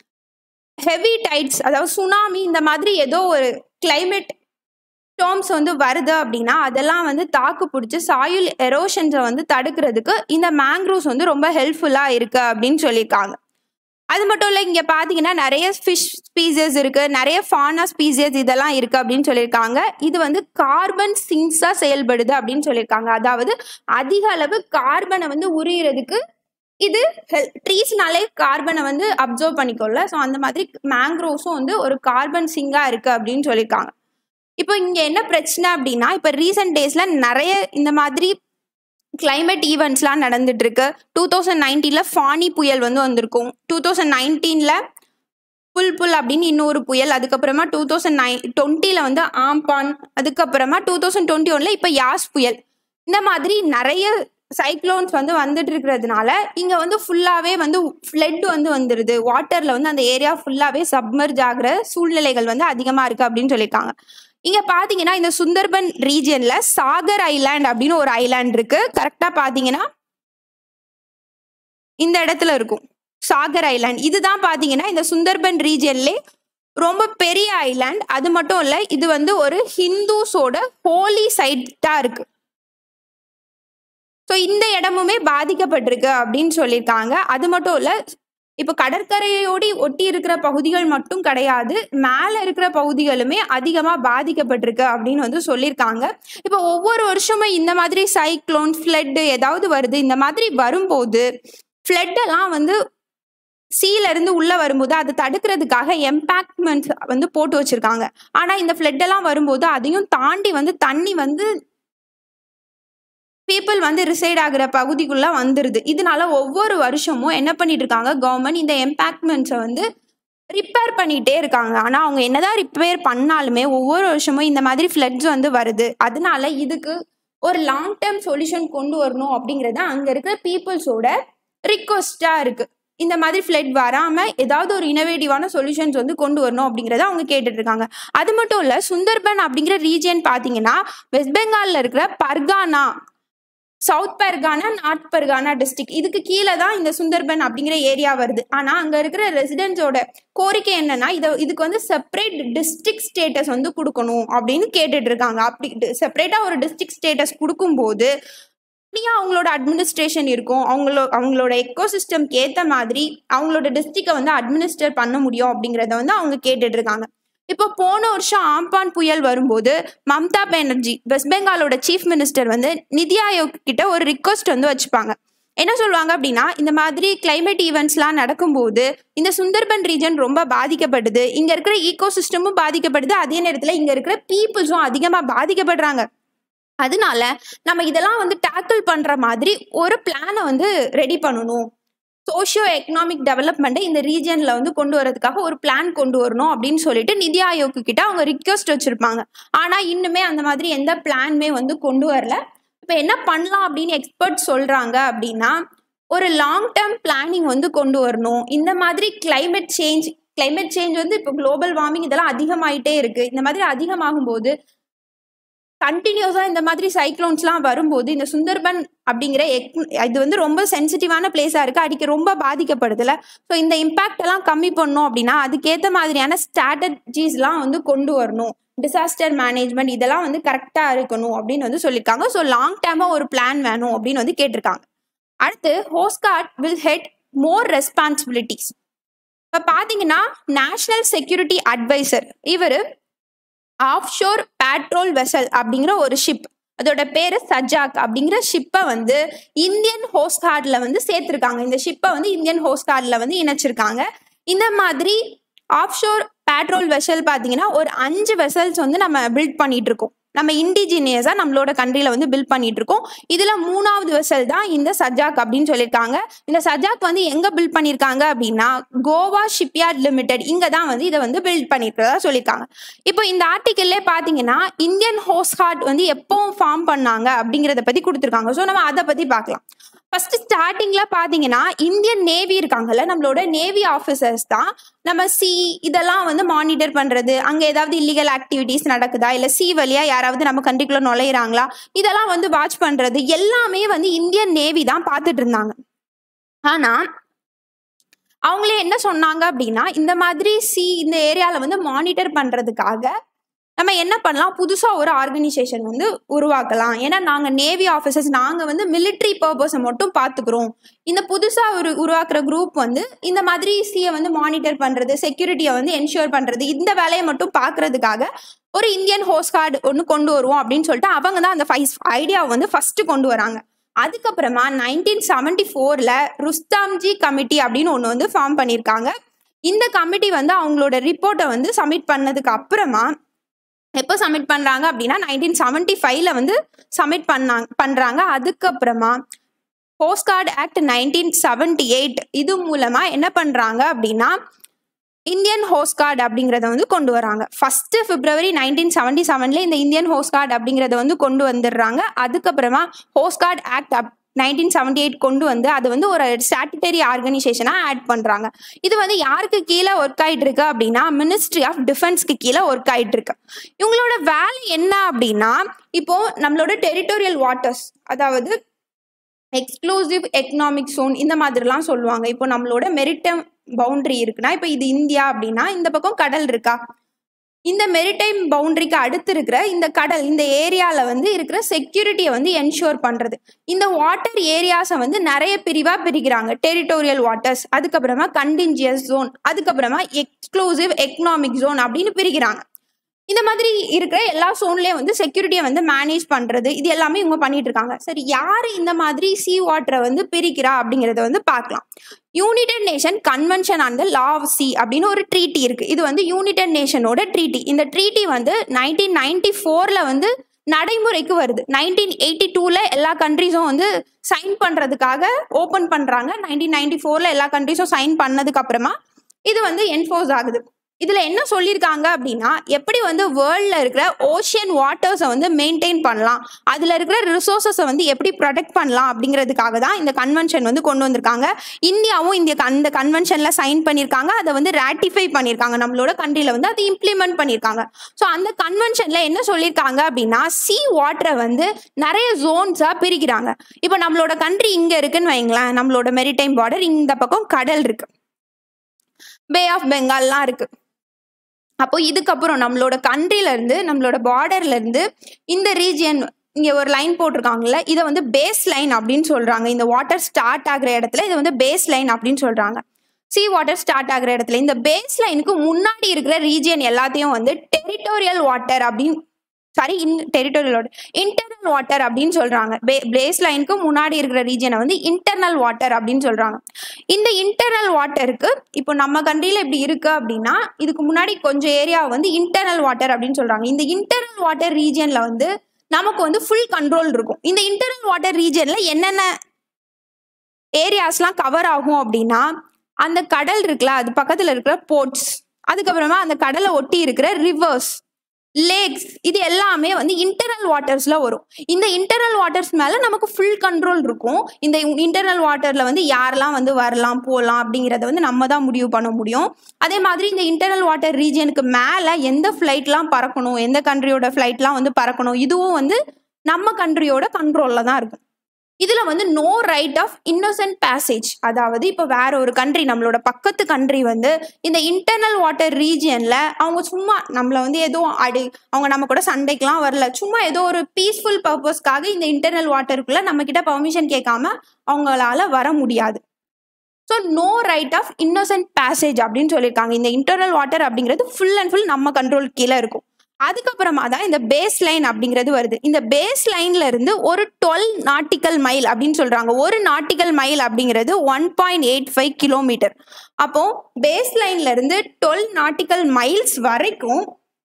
ஹெவி டைட்ஸ் அதாவது சுனாமி இந்த மாதிரி ஏதோ ஒரு கிளைமேட் ஸ்டார்ம்ஸ் வந்து வருது அப்படின்னா அதெல்லாம் வந்து தாக்கு பிடிச்சி சாயுல் எரோஷன்ஸை வந்து தடுக்கிறதுக்கு இந்த மேங்க்ரோவ்ஸ் வந்து ரொம்ப ஹெல்ப்ஃபுல்லாக இருக்கு அப்படின்னு சொல்லியிருக்காங்க அது மட்டும் இல்லை இங்கே பார்த்தீங்கன்னா நிறைய ஃபிஷ் ஸ்பீசியஸ் இருக்கு நிறைய ஃபானா ஸ்பீசியஸ் இதெல்லாம் இருக்கு அப்படின்னு சொல்லியிருக்காங்க இது வந்து கார்பன் சிங்ஸாக செயல்படுது அப்படின்னு சொல்லியிருக்காங்க அதாவது அதிக அளவு கார்பனை வந்து உரியறதுக்கு இது ட்ரீஸ்னாலே கார்பனை வந்து அப்சர்வ் பண்ணிக்கொள்ள ஸோ அந்த மாதிரி மேங்க்ரோவ்ஸும் வந்து ஒரு கார்பன் சிங்காக இருக்கு அப்படின்னு சொல்லியிருக்காங்க இப்போ இங்கே என்ன பிரச்சனை அப்படின்னா இப்போ ரீசெண்ட் டேஸில் நிறைய இந்த மாதிரி கிளைமேட் ஈவெண்ட்ஸ்லாம் நடந்துட்டு இருக்கு டூ தௌசண்ட் நைன்டீனில் ஃபானி புயல் வந்து வந்திருக்கும் டூ தௌசண்ட் நைன்டீனில் புல் புல் அப்படின்னு இன்னொரு புயல் அதுக்கப்புறமா டூ தௌசண்ட் நைன் டுவெண்ட்டியில் வந்து ஆம்பான் அதுக்கப்புறமா டூ தௌசண்ட் டுவெண்ட்டி ஒனில் இப்போ யாஸ் புயல் இந்த மாதிரி நிறைய சைக்ளோன்ஸ் வந்து வந்துட்டு இருக்கிறதுனால இங்கே வந்து ஃபுல்லாகவே வந்து ஃப்ளட் வந்து வந்துடுது வாட்டரில் வந்து அந்த ஏரியா ஃபுல்லாகவே சப்மர்ஜ் ஆகிற சூழ்நிலைகள் வந்து அதிகமாக இருக்குது அப்படின்னு சொல்லியிருக்காங்க இங்க பாத்தீங்கன்னா இந்த சுந்தர்பன் ரீஜியன்ல சாகர் ஐலாண்ட் அப்படின்னு ஒரு ஐலாண்ட் இருக்கு கரெக்டா பாத்தீங்கன்னா இந்த இடத்துல இருக்கும் சாகர் ஐலாண்ட் இதுதான் பாத்தீங்கன்னா இந்த சுந்தர்பன் ரீஜியன்லே ரொம்ப பெரிய ஐலாண்ட் அது மட்டும் இல்ல இது வந்து ஒரு ஹிந்துஸோட ஹோலி சைட்டா இருக்கு ஸோ இந்த இடமுமே பாதிக்கப்பட்டிருக்கு அப்படின்னு சொல்லியிருக்காங்க அது மட்டும் இல்ல இப்போ கடற்கரையோடி ஒட்டி இருக்கிற பகுதிகள் மட்டும் கிடையாது மேலே இருக்கிற பகுதிகளுமே அதிகமாக பாதிக்கப்பட்டிருக்கு அப்படின்னு வந்து சொல்லியிருக்காங்க இப்போ ஒவ்வொரு வருஷமும் இந்த மாதிரி சைக்ளோன் ஃப்ளட்டு ஏதாவது வருது இந்த மாதிரி வரும்போது ஃப்ளட்டெல்லாம் வந்து சீல இருந்து உள்ள வரும்போது அதை தடுக்கிறதுக்காக எம்பாக்ட்மெண்ட் வந்து போட்டு வச்சிருக்காங்க ஆனா இந்த ஃப்ளட் எல்லாம் வரும்போது அதையும் தாண்டி வந்து தண்ணி வந்து பீப்புள் வந்து ரிசைட் ஆகிற பகுதிக்குள்ள வந்துருது இதனால ஒவ்வொரு வருஷமும் என்ன பண்ணிட்டு இருக்காங்க கவர்மெண்ட் இந்த எம்பாக்ட்மெண்ட்ஸை வந்து ரிப்பேர் பண்ணிட்டே இருக்காங்க ஆனால் அவங்க என்னதான் ரிப்பேர் பண்ணாலுமே ஒவ்வொரு வருஷமும் இந்த மாதிரி ஃப்ளட்ஸ் வந்து வருது அதனால இதுக்கு ஒரு லாங் டேர்ம் சொல்யூஷன் கொண்டு வரணும் அப்படிங்கிறது அங்கே இருக்கிற பீப்புள்ஸோட ரிக்வஸ்டாக இருக்கு இந்த மாதிரி ஃப்ளட் வராமல் ஏதாவது ஒரு இனோவேட்டிவான சொல்யூஷன்ஸ் வந்து கொண்டு வரணும் அப்படிங்கிறத அவங்க கேட்டுட்டு இருக்காங்க அது மட்டும் இல்லை சுந்தர்பன் அப்படிங்கிற ரீஜியன் பார்த்தீங்கன்னா வெஸ்ட் பெங்காலில் இருக்கிற Pargana south Pargana north Pargana district இதுக்கு கீழே தான் இந்த சுந்தர்பன் அப்படிங்கிற ஏரியா வருது ஆனால் அங்கே இருக்கிற ரெசிடென்ட்ஸோட கோரிக்கை என்னன்னா இதை இதுக்கு வந்து செப்பரேட் டிஸ்ட்ரிக்ட் ஸ்டேட்டஸ் வந்து கொடுக்கணும் அப்படின்னு கேட்டுட்டு இருக்காங்க அப்படி செப்பரேட்டாக ஒரு டிஸ்ட்ரிக்ட் ஸ்டேட்டஸ் கொடுக்கும்போது தனியாக அவங்களோட அட்மினிஸ்ட்ரேஷன் இருக்கும் அவங்களோ அவங்களோட எக்கோசிஸ்டம்க்கு ஏற்ற மாதிரி அவங்களோட டிஸ்ட்ரிக்டை வந்து அட்மினிஸ்டர் பண்ண முடியும் அப்படிங்கிறத வந்து அவங்க கேட்டுட்டு இருக்காங்க இப்போ போன வருஷம் ஆம்பான் புயல் வரும்போது மம்தா பானர்ஜி வெஸ்ட் பெங்காலோட சீஃப் மினிஸ்டர் வந்து நிதி ஆயோக் கிட்ட ஒரு ரிக்வஸ்ட் வந்து வச்சுப்பாங்க என்ன சொல்லுவாங்க அப்படின்னா இந்த மாதிரி கிளைமேட் ஈவெண்ட்ஸ்லாம் நடக்கும்போது இந்த சுந்தர்பன் ரீஜன் ரொம்ப பாதிக்கப்படுது இங்க இருக்கிற ஈகோ சிஸ்டமும் பாதிக்கப்படுது அதே நேரத்தில் இங்க இருக்கிற பீப்புள்ஸும் அதிகமாக பாதிக்கப்படுறாங்க அதனால நம்ம இதெல்லாம் வந்து டேக்கிள் பண்ற மாதிரி ஒரு பிளானை வந்து ரெடி பண்ணணும் சோஷியோ எக்கனாமிக் டெவலப்மெண்ட்டை இந்த ரீஜனில் வந்து கொண்டு வரதுக்காக ஒரு பிளான் கொண்டு வரணும் அப்படின்னு சொல்லிட்டு நிதி ஆயோக்கு கிட்ட அவங்க ரிக்வஸ்ட் வச்சிருப்பாங்க ஆனால் இன்னுமே அந்த மாதிரி எந்த பிளானுமே வந்து கொண்டு வரல இப்போ என்ன பண்ணலாம் அப்படின்னு எக்ஸ்பர்ட் சொல்றாங்க அப்படின்னா ஒரு லாங் டேர்ம் பிளானிங் வந்து கொண்டு வரணும் இந்த மாதிரி கிளைமேட் சேஞ்ச் கிளைமேட் சேஞ்ச் வந்து இப்போ குளோபல் வார்மிங் இதெல்லாம் அதிகமாயிட்டே இருக்கு இந்த மாதிரி அதிகமாகும் போது கண்டினியூஸா இந்த மாதிரி சைக்ளோன்ஸ்லாம் வரும்போது இந்த சுந்தர்பன் அப்படிங்கிற எக் இது வந்து ரொம்ப சென்சிட்டிவான பிளேஸா இருக்கு அடிக்க ரொம்ப பாதிக்கப்படுதுல ஸோ இந்த இம்பாக்ட் எல்லாம் கம்மி பண்ணணும் அப்படின்னா அதுக்கேற்ற மாதிரியான ஸ்ட்ராட்டஜிஸ்லாம் வந்து கொண்டு வரணும் டிசாஸ்டர் மேனேஜ்மெண்ட் இதெல்லாம் வந்து கரெக்டாக இருக்கணும் அப்படின்னு வந்து சொல்லியிருக்காங்க ஸோ லாங் டேர்மாக ஒரு பிளான் வேணும் அப்படின்னு வந்து கேட்டிருக்காங்க அடுத்து coast guard will head more responsibilities இப்போ பார்த்தீங்கன்னா நேஷனல் செக்யூரிட்டி அட்வைசர் இவர் ஆஃப்ஷோர் பேட்ரோல் வெசல் அப்படிங்கிற ஒரு ஷிப் அதோட பேரு சஜாக் அப்படிங்கிற ஷிப்பை வந்து இந்தியன் ஹோஸ்ட் கார்டில் வந்து சேர்த்துருக்காங்க இந்த ஷிப்பை வந்து இந்தியன் ஹோஸ்ட் கார்டில் வந்து இணைச்சிருக்காங்க இந்த மாதிரி ஆஃப்ஷோர் பேட்ரோல் வெசல் பார்த்தீங்கன்னா ஒரு அஞ்சு வெசல்ஸ் வந்து நம்ம பில்ட் பண்ணிட்டு இருக்கோம் நம்ம இண்டிஜினியஸாக நம்மளோட கண்ட்ரியில் வந்து பில்ட் பண்ணிட்டு இருக்கோம் இதில் மூணாவது வெசல் தான் இந்த சஜாக் அப்படின்னு சொல்லியிருக்காங்க இந்த சஜாக் வந்து எங்கே பில்ட் பண்ணியிருக்காங்க அப்படின்னா கோவா ஷிப்யார்ட் லிமிடெட் இங்கே தான் வந்து இதை வந்து பில்ட் பண்ணியிருக்கிறதா சொல்லியிருக்காங்க இப்போ இந்த ஆர்டிக்கல்லே பார்த்தீங்கன்னா இந்தியன் ஹோஸ்ட் கார்ட் வந்து எப்போ ஃபார்ம் பண்ணாங்க அப்படிங்கிறத பற்றி கொடுத்துருக்காங்க ஸோ நம்ம அதை பற்றி பார்க்கலாம் ஃபர்ஸ்ட் ஸ்டார்டிங்ல பாத்தீங்கன்னா இந்தியன் நேவி இருக்காங்கல்ல நம்மளோட நேவி ஆஃபீஸர்ஸ் தான் நம்ம சி இதெல்லாம் வந்து மானிட்டர் பண்றது அங்க ஏதாவது இல்லீகல் ஆக்டிவிட்டிஸ் நடக்குதா இல்ல சி வழியா யாராவது நம்ம கண்ட்ரிக்குள்ள நுழையிறாங்களா இதெல்லாம் வந்து வாட்ச் பண்றது எல்லாமே வந்து இந்தியன் நேவி தான் பார்த்துட்டு இருந்தாங்க ஆனா அவங்களே என்ன சொன்னாங்க அப்படின்னா இந்த மாதிரி சி இந்த ஏரியாவில் வந்து மானிட்டர் பண்ணுறதுக்காக நம்ம என்ன பண்ணலாம் புதுசாக ஒரு ஆர்கனைசேஷன் வந்து உருவாக்கலாம் ஏன்னா நாங்கள் நேவி ஆஃபீஸர்ஸ் நாங்கள் வந்து மிலிட்ரி பர்பஸை மட்டும் பார்த்துக்குறோம் இந்த புதுசாக ஒரு உருவாக்குற குரூப் வந்து இந்த மாதிரி சியை வந்து மானிட்டர் பண்ணுறது செக்யூரிட்டியை வந்து என்ஷூர் பண்ணுறது இந்த வேலையை மட்டும் பார்க்கறதுக்காக ஒரு இந்தியன் ஹோஸ்ட் கார்டு ஒன்று கொண்டு வருவோம் அப்படின்னு சொல்லிட்டு அவங்க தான் அந்த ஃபைஸ் ஐடியாவை வந்து ஃபஸ்ட்டு கொண்டு வராங்க அதுக்கப்புறமா நைன்டீன் செவன்டி ஃபோரில் ருஸ்தாம்ஜி கமிட்டி அப்படின்னு ஒன்று வந்து ஃபார்ம் பண்ணியிருக்காங்க இந்த கமிட்டி வந்து அவங்களோட ரிப்போர்ட்டை வந்து சப்மிட் பண்ணதுக்கு அப்புறமா எப்போ சப்மிட் பண்ணுறாங்க அப்படின்னா நைன்டீன் செவன்டி ஃபைவ்ல வந்து சப்மிட் பண்ணாங்க பண்ணுறாங்க அதுக்கப்புறமா coast guard act nineteen seventy eight இது மூலமாக என்ன பண்ணுறாங்க அப்படின்னா இந்தியன் ஹோஸ்ட் கார்டு அப்படிங்கிறத வந்து கொண்டு வராங்க ஃபர்ஸ்ட் பிப்ரவரி நைன்டீன் செவன்டி செவன்ல இந்த இந்தியன் ஹோஸ்ட் கார்டு அப்படிங்கிறத வந்து கொண்டு வந்துடுறாங்க அதுக்கப்புறமா coast guard act of nineteen seventy eight கொண்டு வந்து அது வந்து ஒரு ஸ்டாட்டுட்டரி ஆர்கனைசேஷனாக ஆட் பண்ணுறாங்க இது வந்து யாருக்கு கீழே ஒர்க் ஆகிட்டு இருக்கு அப்படின்னா மினிஸ்ட்ரி ஆஃப் டிஃபென்ஸ்க்கு கீழே ஒர்க் ஆகிட்டு இருக்கு இவங்களோட வேலை என்ன அப்படின்னா இப்போ நம்மளோட டெரிட்டோரியல் வாட்டர்ஸ் அதாவது எக்ஸ்க்ளூசிவ் எக்கனாமிக் சோன் இந்த மாதிரிலாம் சொல்லுவாங்க இப்போ நம்மளோட மெரிட்டம் பவுண்டரி இருக்குன்னா இப்போ இது இந்தியா அப்படின்னா இந்த பக்கம் கடல் இருக்கா இந்த மெரிடைம் பவுண்டரிக்கு அடுத்து இருக்கிற இந்த கடல் இந்த ஏரியாவில் வந்து இருக்கிற செக்யூரிட்டியை வந்து என்ஷூர் பண்ணுறது இந்த வாட்டர் ஏரியாஸை வந்து நிறைய பிரிவாக பிரிக்கிறாங்க டெரிட்டோரியல் வாட்டர்ஸ் அதுக்கப்புறமா கண்டிஞ்சியஸ் ஜோன் அதுக்கப்புறமா எக்ஸ்க்ளூசிவ் எக்கனாமிக் ஜோன் அப்படின்னு பிரிக்கிறாங்க இந்த மாதிரி இருக்கிற எல்லா சோன்லயும் வந்து செக்யூரிட்டியை வந்து மேனேஜ் பண்றது இது எல்லாமே இவங்க பண்ணிட்டு இருக்காங்க சரி யாரு இந்த மாதிரி சி வாட்டரை வந்து பிரிக்கிறா அப்படிங்கறத வந்து பார்க்கலாம் United Nation convention on the law of sea அப்படின்னு ஒரு ட்ரீட்டி இருக்கு இது வந்து யுனைடெட் நேஷனோட ட்ரீட்டி இந்த ட்ரீட்டி வந்து நைன்டீன் நைன்டி ஃபோர்ல வந்து நடைமுறைக்கு வருது நைன்டீன் எயிட்டி டூவில் எல்லா கண்ட்ரிஸும் வந்து சைன் பண்ணுறதுக்காக ஓப்பன் பண்ணுறாங்க நைன்டீன் நைன்டி ஃபோரில் எல்லா கண்ட்ரிஸும் சைன் பண்ணதுக்கு அப்புறமா இது வந்து என்ஃபோர்ஸ் ஆகுது இதில் என்ன சொல்லியிருக்காங்க அப்படின்னா எப்படி வந்து வேர்ல்டில் இருக்கிற ஓஷியன் வாட்டர்ஸை வந்து மெயின்டைன் பண்ணலாம் அதில் இருக்கிற ரிசோர்ஸஸை வந்து எப்படி ப்ரொடெக்ட் பண்ணலாம் அப்படிங்கிறதுக்காக தான் இந்த கன்வென்ஷன் வந்து கொண்டு வந்திருக்காங்க இந்தியாவும் இந்த அந்த கன்வென்ஷனில் சைன் பண்ணியிருக்காங்க அதை வந்து ராட்டிஃபை பண்ணியிருக்காங்க நம்மளோட கண்ட்ரியில் வந்து அதை இம்ப்ளிமெண்ட் பண்ணியிருக்காங்க ஸோ அந்த கன்வென்ஷனில் என்ன சொல்லியிருக்காங்க அப்படின்னா சி வாட்டரை வந்து நிறைய ஜோன்ஸாக பிரிக்கிறாங்க இப்போ நம்மளோட கண்ட்ரி இங்கே இருக்குன்னு வைங்களேன் நம்மளோட மெரிடைம் பார்டர் இந்த பக்கம் கடல் இருக்கு பே ஆஃப் பெங்கால்லாம் இருக்கு அப்போ இதுக்கப்புறம் நம்மளோட கண்ட்ரில இருந்து நம்மளோட பார்டர்ல இருந்து இந்த ரீஜியன் இங்க ஒரு லைன் போட்டிருக்காங்கல்ல இதை வந்து பேஸ் லைன் அப்படின்னு சொல்றாங்க இந்த வாட்டர் ஸ்டார்ட் ஆகுற இடத்துல இது வந்து பேஸ் லைன் அப்படின்னு சொல்றாங்க சி வாட்டர் ஸ்டார்ட் ஆகுற இடத்துல இந்த பேஸ் லைனுக்கு முன்னாடி இருக்கிற ரீஜியன் எல்லாத்தையும் வந்து டெரிட்டோரியல் வாட்டர் அப்படின்னு sorry in territorial water internal water அப்படின்னு சொல்றாங்க பேஸ் லைனுக்கு முன்னாடி இருக்கிற ரீஜனை வந்து இன்டர்னல் வாட்டர் அப்படின்னு சொல்றாங்க இந்த இன்டர்னல் வாட்டருக்கு இப்போ நம்ம கண்ட்ரியில் இப்படி இருக்கு அப்படின்னா இதுக்கு முன்னாடி கொஞ்சம் ஏரியா வந்து இன்டர்னல் வாட்டர் அப்படின்னு சொல்றாங்க இந்த இன்டர்னல் வாட்டர் ரீஜன்ல வந்து நமக்கு வந்து ஃபுல் கண்ட்ரோல் இருக்கும் இந்த இன்டர்னல் வாட்டர் ரீஜன்ல என்னென்ன ஏரியாஸ்லாம் கவர் ஆகும் அப்படின்னா அந்த கடல் இருக்குல்ல அது பக்கத்தில் இருக்கிற போர்ட்ஸ் அதுக்கப்புறமா அந்த கடலை ஒட்டி இருக்கிற ரிவர்ஸ் லேக்ஸ் இது எல்லாமே வந்து இன்டர்னல் வாட்டர்ஸ்ல வரும் இந்த இன்டர்னல் வாட்டர்ஸ் மேல நமக்கு ஃபுல் கண்ட்ரோல் இருக்கும் இந்த இன்டர்னல் வாட்டர்ல வந்து யாரெல்லாம் வந்து வரலாம் போகலாம் அப்படிங்கிறத வந்து நம்ம தான் முடிவு பண்ண முடியும் அதே மாதிரி இந்த இன்டர்னல் வாட்டர் ரீஜனுக்கு மேல எந்த ஃப்ளைட்லாம் பறக்கணும் எந்த கண்ட்ரியோட ஃப்ளைட்லாம் வந்து பறக்கணும் இதுவும் வந்து நம்ம கண்ட்ரியோட கண்ட்ரோல்ல தான் இருக்கும் இதுல வந்து no right of innocent passage அதாவது இப்போ வேற ஒரு கண்ட்ரி நம்மளோட பக்கத்து கண்ட்ரி வந்து இந்த இன்டர்னல் வாட்டர் ரீஜியன்ல அவங்க சும்மா நம்மள வந்து எதுவும் அடி அவங்க நம்ம கூட சண்டைக்கெல்லாம் வரல சும்மா ஏதோ ஒரு பீஸ்ஃபுல் பர்பஸ்க்காக இந்த இன்டர்னல் வாட்டருக்குள்ள நம்ம கிட்ட பர்மிஷன் கேட்காம அவங்களால வர முடியாது so no right of innocent passage அப்படின்னு சொல்லியிருக்காங்க இந்த இன்டர்னல் வாட்டர் அப்படிங்கிறது ஃபுல் அண்ட் ஃபுல் நம்ம கண்ட்ரோல் கீழே இருக்கும் அதுக்கப்புறமா தான் இந்த பேஸ் லைன் அப்படிங்கிறது வருது இந்த பேஸ் லைன்ல இருந்து ஒரு டுவெல் நாட்டிக்கல் மைல் அப்படின்னு சொல்றாங்க ஒரு நாட்டிக்கல் மைல் அப்படிங்கிறது one point eight five kilometre அப்போ பேஸ் லைன்ல இருந்து டுவெல் நாட்டிக்கல் மைல்ஸ் வரைக்கும்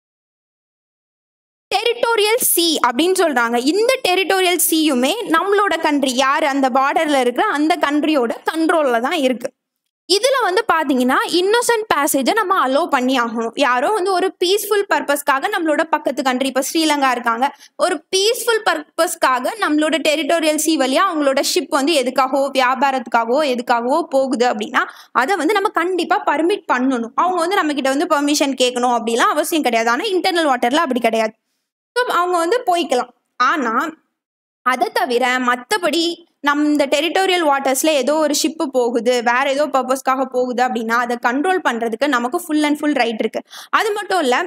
டெரிட்டோரியல் சி அப்படின்னு சொல்றாங்க இந்த டெரிட்டோரியல் சியுமே நம்மளோட கண்ட்ரி யார் அந்த பார்டர்ல இருக்கிற அந்த கண்ட்ரியோட கண்ட்ரோல்ல தான் இருக்கு இதுல வந்து பாத்தீங்கன்னா இன்னோசன்ட் பேசேஜை நம்ம அலோவ் பண்ணி ஆகணும் யாரோ வந்து ஒரு பீஸ்ஃபுல் பர்பஸ்க்காக நம்மளோட பக்கத்து கண்ட்ரி இப்போ ஸ்ரீலங்கா இருக்காங்க ஒரு பீஸ்ஃபுல் பர்பஸ்க்காக நம்மளோட டெரிட்டோரியல் சி வழியா அவங்களோட ஷிப் வந்து எதுக்காகவோ வியாபாரத்துக்காகவோ எதுக்காகவோ போகுது அப்படின்னா அதை வந்து நம்ம கண்டிப்பா பர்மிட் பண்ணணும் அவங்க வந்து நம்ம கிட்ட வந்து பெர்மிஷன் கேட்கணும் அப்படிலாம் அவசியம் கிடையாது ஆனால் இன்டர்னல் வாட்டர்ல அப்படி கிடையாது ஸோ அவங்க வந்து போய்க்கலாம் ஆனா அதை தவிர மற்றபடி நம் இந்த டெரிட்டோரியல் வாட்டர்ஸ்ல ஏதோ ஒரு ஷிப்பு போகுது வேற ஏதோ பர்பஸ்க்காக போகுது அப்படின்னா அதை கண்ட்ரோல் பண்றதுக்கு நமக்கு ஃபுல் அண்ட் ஃபுல் ரைட் இருக்கு அது மட்டும் இல்ல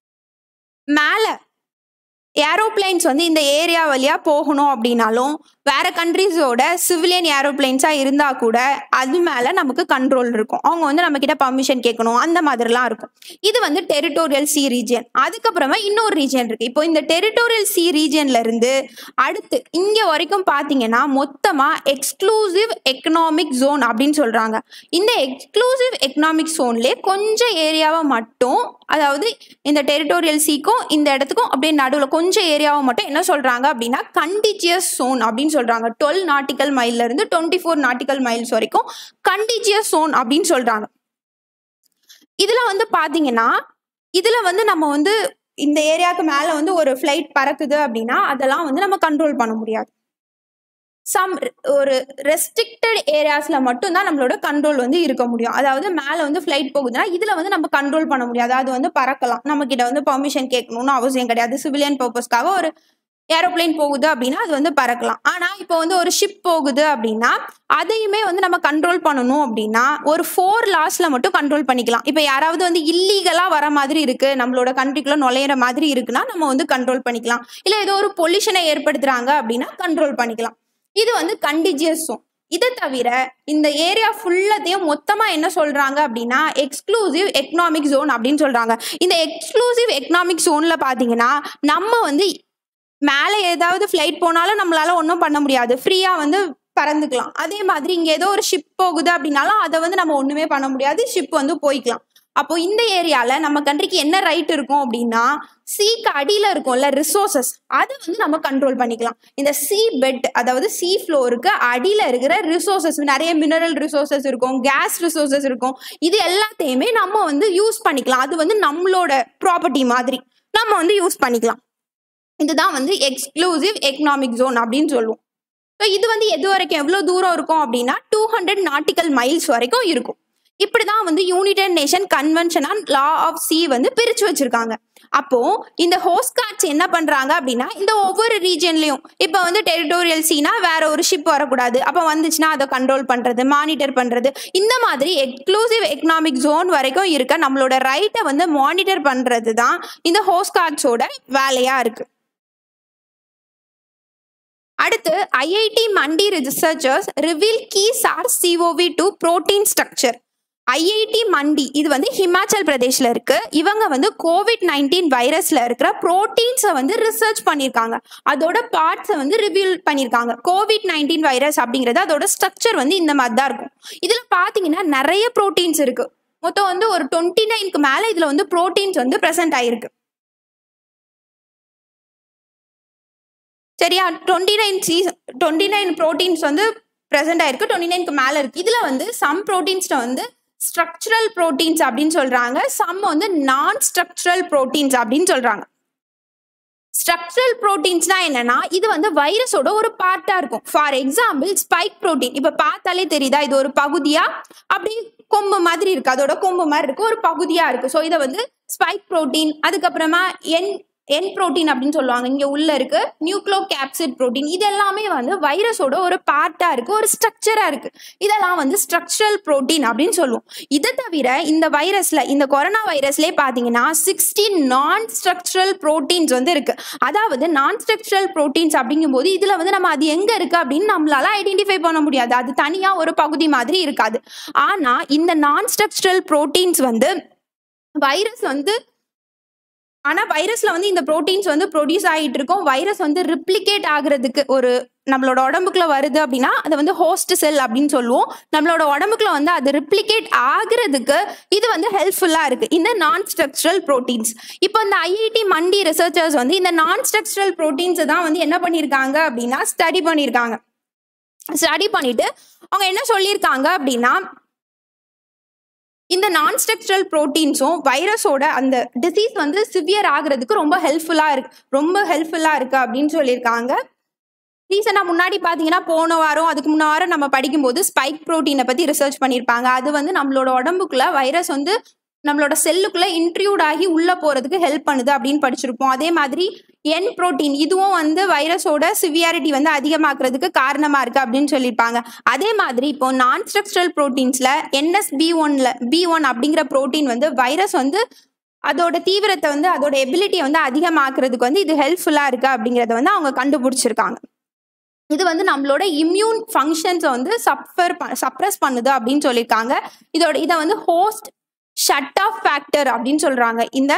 மேலே ஏரோப்ளைன்ஸ் வந்து இந்த ஏரியா வழியா போகணும் அப்படின்னாலும் வேற கண்ட்ரிஸோட சிவிலியன் ஏரோப்ளைன்ஸா இருந்தா கூட அது மேல நமக்கு கண்ட்ரோல் இருக்கும் அவங்க வந்து நம்ம கிட்ட பர்மிஷன் கேட்கணும் அந்த மாதிரிலாம் இருக்கும் இது வந்து டெரிட்டோரியல் சி ரீஜியன் அதுக்கப்புறமா இன்னொரு ரீஜியன் இருக்கு இப்போ இந்த டெரிட்டோரியல் சி ரீஜியன்ல இருந்து அடுத்து இங்க வரைக்கும் பாத்தீங்கன்னா மொத்தமா எக்ஸ்க்ளூசிவ் எக்கனாமிக் ஜோன் அப்படின்னு சொல்றாங்க இந்த எக்ஸ்க்ளூசிவ் எக்கனாமிக் ஜோன்லேயே கொஞ்சம் ஏரியாவை மட்டும் அதாவது இந்த டெரிட்டோரியல் சீக்கும் இந்த இடத்துக்கும் அப்படியே நடுவில் கொஞ்சம் ஏரியாவை மட்டும் என்ன சொல்றாங்க அப்படின்னா கண்டிஜியஸ் சோன் அப்படின்னு சொல்றாங்க டுவெல் நாட்டிக்கல் மைல்ல இருந்து டுவெண்ட்டி ஃபோர் நாட்டிக்கல் மைல்ஸ் வரைக்கும் கண்டிஜியஸ் சோன் அப்படின்னு சொல்றாங்க இதுல வந்து பாத்தீங்கன்னா இதுல வந்து நம்ம வந்து இந்த ஏரியாவுக்கு மேல வந்து ஒரு ஃப்ளைட் பறக்குது அப்படின்னா அதெல்லாம் வந்து நம்ம கண்ட்ரோல் பண்ண முடியாது சம் ஒரு ரெஸ்ட்ரிக்டட் ஏரியாஸ்ல மட்டும்தான் நம்மளோட கண்ட்ரோல் வந்து இருக்க முடியும் அதாவது மேல வந்து ஃப்ளைட் போகுதுன்னா இதுல வந்து நம்ம கண்ட்ரோல் பண்ண முடியாது அது வந்து பறக்கலாம் நம்ம கிட்ட வந்து பெர்மிஷன் கேட்கணும்னு அவசியம் கிடையாது சிவிலியன் பர்பஸ்க்காக ஒரு ஏரோப்ளேன் போகுது அப்படின்னா அது வந்து பறக்கலாம் ஆனா இப்போ வந்து ஒரு ஷிப் போகுது அப்படின்னா அதையுமே வந்து நம்ம கண்ட்ரோல் பண்ணணும் அப்படின்னா ஒரு ஃபோர் லாஸ்ல மட்டும் கண்ட்ரோல் பண்ணிக்கலாம் இப்போ யாராவது வந்து இல்லீகலா வர மாதிரி இருக்கு நம்மளோட கண்ட்ரிக்குள்ள நுழையிற மாதிரி இருக்குன்னா நம்ம வந்து கண்ட்ரோல் பண்ணிக்கலாம் இல்ல ஏதோ ஒரு பொல்யூஷனை ஏற்படுத்துறாங்க அப்படின்னா கண்ட்ரோல் பண்ணிக்கலாம் இது வந்து கண்டிஜியஸ் சோன் இதை தவிர இந்த ஏரியா ஃபுல்லத்தையும் மொத்தமா என்ன சொல்றாங்க அப்படின்னா எக்ஸ்க்ளூசிவ் எக்கனாமிக் ஜோன் அப்படின்னு சொல்றாங்க இந்த எக்ஸ்க்ளூசிவ் எக்கனாமிக் ஜோன்ல பாத்தீங்கன்னா நம்ம வந்து மேலே ஏதாவது ஃப்ளைட் போனாலும் நம்மளால ஒன்றும் பண்ண முடியாது ஃப்ரீயா வந்து பறந்துக்கலாம் அதே மாதிரி இங்க ஏதோ ஒரு ஷிப் போகுது அப்படின்னாலும் அதை வந்து நம்ம ஒண்ணுமே பண்ண முடியாது ஷிப் வந்து போய்க்கலாம் அப்போ இந்த ஏரியால நம்ம கண்ட்ரிக்கு என்ன ரைட் இருக்கும் அப்படின்னா சீக்கு அடியில இருக்கும்ல ரிசோர்சஸ் அதை வந்து நம்ம கண்ட்ரோல் பண்ணிக்கலாம் இந்த சீ பெட் அதாவது சீ ஃப்ளோருக்கு அடியில இருக்கிற ரிசோர்சஸ் நிறைய மினரல் ரிசோர்சஸ் இருக்கும் கேஸ் ரிசோர்சஸ் இருக்கும் இது எல்லாத்தையுமே நம்ம வந்து யூஸ் பண்ணிக்கலாம் அது வந்து நம்மளோட ப்ராப்பர்ட்டி மாதிரி நம்ம வந்து யூஸ் பண்ணிக்கலாம் இதுதான் வந்து எக்ஸ்க்ளூசிவ் எக்கனாமிக் ஜோன் அப்படின்னு சொல்லுவோம் ஸோ இது வந்து எது வரைக்கும் எவ்வளோ தூரம் இருக்கும் அப்படின்னா டூ ஹண்ட்ரட் நாட்டிக்கல் மைல்ஸ் வரைக்கும் இருக்கும் இப்படிதான் வந்து United Nation convention on law of sea வந்து பிரிச்சு வச்சிருக்காங்க அப்போ இந்த ஹோஸ்ட் கார்ட்ஸ் என்ன பண்றாங்க அப்படின்னா இந்த ஒவ்வொரு ரீஜன்லயும் இப்போ வந்து டெரிட்டோரியல் சீனா வேற ஒரு ஷிப் வரக்கூடாது அப்போ வந்துச்சுன்னா அதை கண்ட்ரோல் பண்றது மானிட்டர் பண்றது இந்த மாதிரி எக்ஸ்க்ளூசிவ் எக்கனாமிக் ஜோன் வரைக்கும் இருக்க நம்மளோட ரைட்டை வந்து மானிட்டர் பண்றது தான் இந்த ஹோஸ்ட் கார்ட்ஸோட வேலையா இருக்கு அடுத்து IIT Mandi researchers reveal key SARS CoV two protein structure IIT Mandi இது வந்து ஹிமாச்சல் பிரதேஷ்ல இருக்கு இவங்க வந்து கோவிட் நைன்டீன் வைரஸ்ல இருக்கிற புரோட்டீன்ஸை வந்து ரிசர்ச் பண்ணியிருக்காங்க அதோட பார்ட்ஸை வந்து ரிவீல் பண்ணியிருக்காங்க கோவிட் நைன்டீன் வைரஸ் அப்படிங்கிறது அதோட ஸ்ட்ரக்சர் வந்து இந்த மாதிரி தான் இருக்கும் இதுல பாத்தீங்கன்னா நிறைய புரோட்டீன்ஸ் இருக்கு மொத்தம் வந்து ஒரு டுவெண்ட்டி நைனுக்கு மேல இதுல வந்து புரோட்டீன்ஸ் வந்து பிரசன்ட் ஆயிருக்கு சரியா டுவெண்ட்டி நைன் சீஸ் டுவெண்ட்டி நைன் ப்ரோட்டீன்ஸ் வந்து ப்ரெசென்ட் ஆயிருக்கு டுவெண்ட்டி நைனுக்கு மேலே இருக்கு இதில் வந்து சம் ப்ரோட்டீன்ஸ்ட வந்து ஸ்ட்ரக்சரல் ப்ரோட்டீன்ஸ் அப்படின்னு சொல்றாங்க சம் வந்து நான் ஸ்ட்ரக்சரல் ப்ரோட்டீன்ஸ் அப்படின்னு சொல்றாங்க ஸ்ட்ரக்சரல் ப்ரோட்டீன்ஸ்னா என்னன்னா இது வந்து வைரஸோட ஒரு பார்ட்டா இருக்கும் ஃபார் எக்ஸாம்பிள் ஸ்பைக் ப்ரோட்டீன் இப்ப பார்த்தாலே தெரியுதா இது ஒரு பகுதியா அப்படி கொம்பு மாதிரி இருக்கு அதோட கொம்பு மாதிரி இருக்கு ஒரு பகுதியா இருக்கு ஸோ இதை வந்து ஸ்பைக் ப்ரோட்டீன் அதுக்கப்புறமா என் என் ப்ரோட்டீன் அப்படின்னு சொல்லுவாங்க இங்க உள்ள இருக்கு நியூக்ளோ கேப்சிட் ப்ரோட்டீன் இது எல்லாமே வந்து வைரஸோட ஒரு பார்ட்டா இருக்கு ஒரு ஸ்ட்ரக்சரா இருக்கு இதெல்லாம் வந்து ஸ்ட்ரக்சரல் ப்ரோட்டீன் அப்படின்னு சொல்லுவோம் இதை தவிர இந்த வைரஸ்ல இந்த கொரோனா வைரஸ்லயே பாத்தீங்கன்னா சிக்ஸ்டீன் நான் ஸ்ட்ரக்சரல் ப்ரோட்டீன்ஸ் வந்து இருக்கு அதாவது நான் ஸ்ட்ரக்சரல் ப்ரோட்டீன்ஸ் அப்படிங்கும்போது இதுல வந்து நம்ம அது எங்க இருக்கு அப்படின்னு நம்மளால ஐடென்டிஃபை பண்ண முடியாது அது தனியா ஒரு பகுதி மாதிரி இருக்காது ஆனா இந்த நான் ஸ்ட்ரக்சரல் ப்ரோட்டீன்ஸ் வந்து வைரஸ் வந்து ஆனா வைரஸ்ல வந்து இந்த ப்ரோட்டீன்ஸ் வந்து ப்ரொடியூஸ் ஆகிட்டு இருக்கும் வைரஸ் வந்து ரிப்ளிகேட் ஆகுறதுக்கு ஒரு நம்மளோட உடம்புக்குள்ள வருது அப்படின்னா அதை வந்து ஹோஸ்ட் செல் அப்படின்னு சொல்லுவோம் நம்மளோட உடம்புக்குள்ள வந்து அது ரிப்ளிகேட் ஆகுறதுக்கு இது வந்து ஹெல்ப்ஃபுல்லா இருக்கு இந்த நான் ஸ்ட்ரக்சரல் ப்ரோட்டீன்ஸ் இப்போ இந்த ஐஐடி மண்டி ரிசர்ச்சர்ஸ் வந்து இந்த நான் ஸ்ட்ரக்சரல் ப்ரோட்டீன்ஸ் தான் வந்து என்ன பண்ணியிருக்காங்க அப்படின்னா ஸ்டடி பண்ணியிருக்காங்க ஸ்டடி பண்ணிட்டு அவங்க என்ன சொல்லியிருக்காங்க அப்படின்னா இந்த நான் ஸ்ட்ரக்சரல் ப்ரோட்டீன்ஸும் வைரஸோட அந்த டிசீஸ் வந்து சிவியர் ஆகுறதுக்கு ரொம்ப ஹெல்ப்ஃபுல்லாக இருக்கு ரொம்ப ஹெல்ப்ஃபுல்லாக இருக்கு அப்படின்னு சொல்லியிருக்காங்க ரீசெண்டாக முன்னாடி பார்த்தீங்கன்னா போன வாரம் அதுக்கு முன்ன வாரம் நம்ம படிக்கும்போது ஸ்பைக் ப்ரோட்டீனை பற்றி ரிசர்ச் பண்ணியிருப்பாங்க அது வந்து நம்மளோட உடம்புக்குள்ள வைரஸ் வந்து நம்மளோட செல்லுக்குள்ள இன்ட்ரியூட் ஆகி உள்ள போறதுக்கு ஹெல்ப் பண்ணுது அப்படின்னு படிச்சிருப்போம் அதே மாதிரி என் புரோட்டீன் இதுவும் வந்து வைரஸோட சிவியாரிட்டி வந்து அதிகமாக்குறதுக்கு காரணமா இருக்கு அப்படின்னு சொல்லியிருப்பாங்க அதே மாதிரி இப்போ நான் ஸ்ட்ரக்சரல் ப்ரோட்டீன்ஸ்ல என்எஸ் பி ஒன்ல பி ஒன் அப்படிங்கிற ப்ரோட்டீன் வந்து வைரஸ் வந்து அதோட தீவிரத்தை வந்து அதோட எபிலிட்டியை வந்து அதிகமாக்குறதுக்கு வந்து இது ஹெல்ப்ஃபுல்லா இருக்கு அப்படிங்கறத வந்து அவங்க கண்டுபிடிச்சிருக்காங்க இது வந்து நம்மளோட இம்யூன் ஃபங்க்ஷன்ஸை வந்து சஃபர் சப்ரஸ் பண்ணுது அப்படின்னு சொல்லியிருக்காங்க இதோட இதை வந்து ஹோஸ்ட் ஷட் ஆஃப் ஃபேக்டர் அப்படின்னு சொல்றாங்க இந்த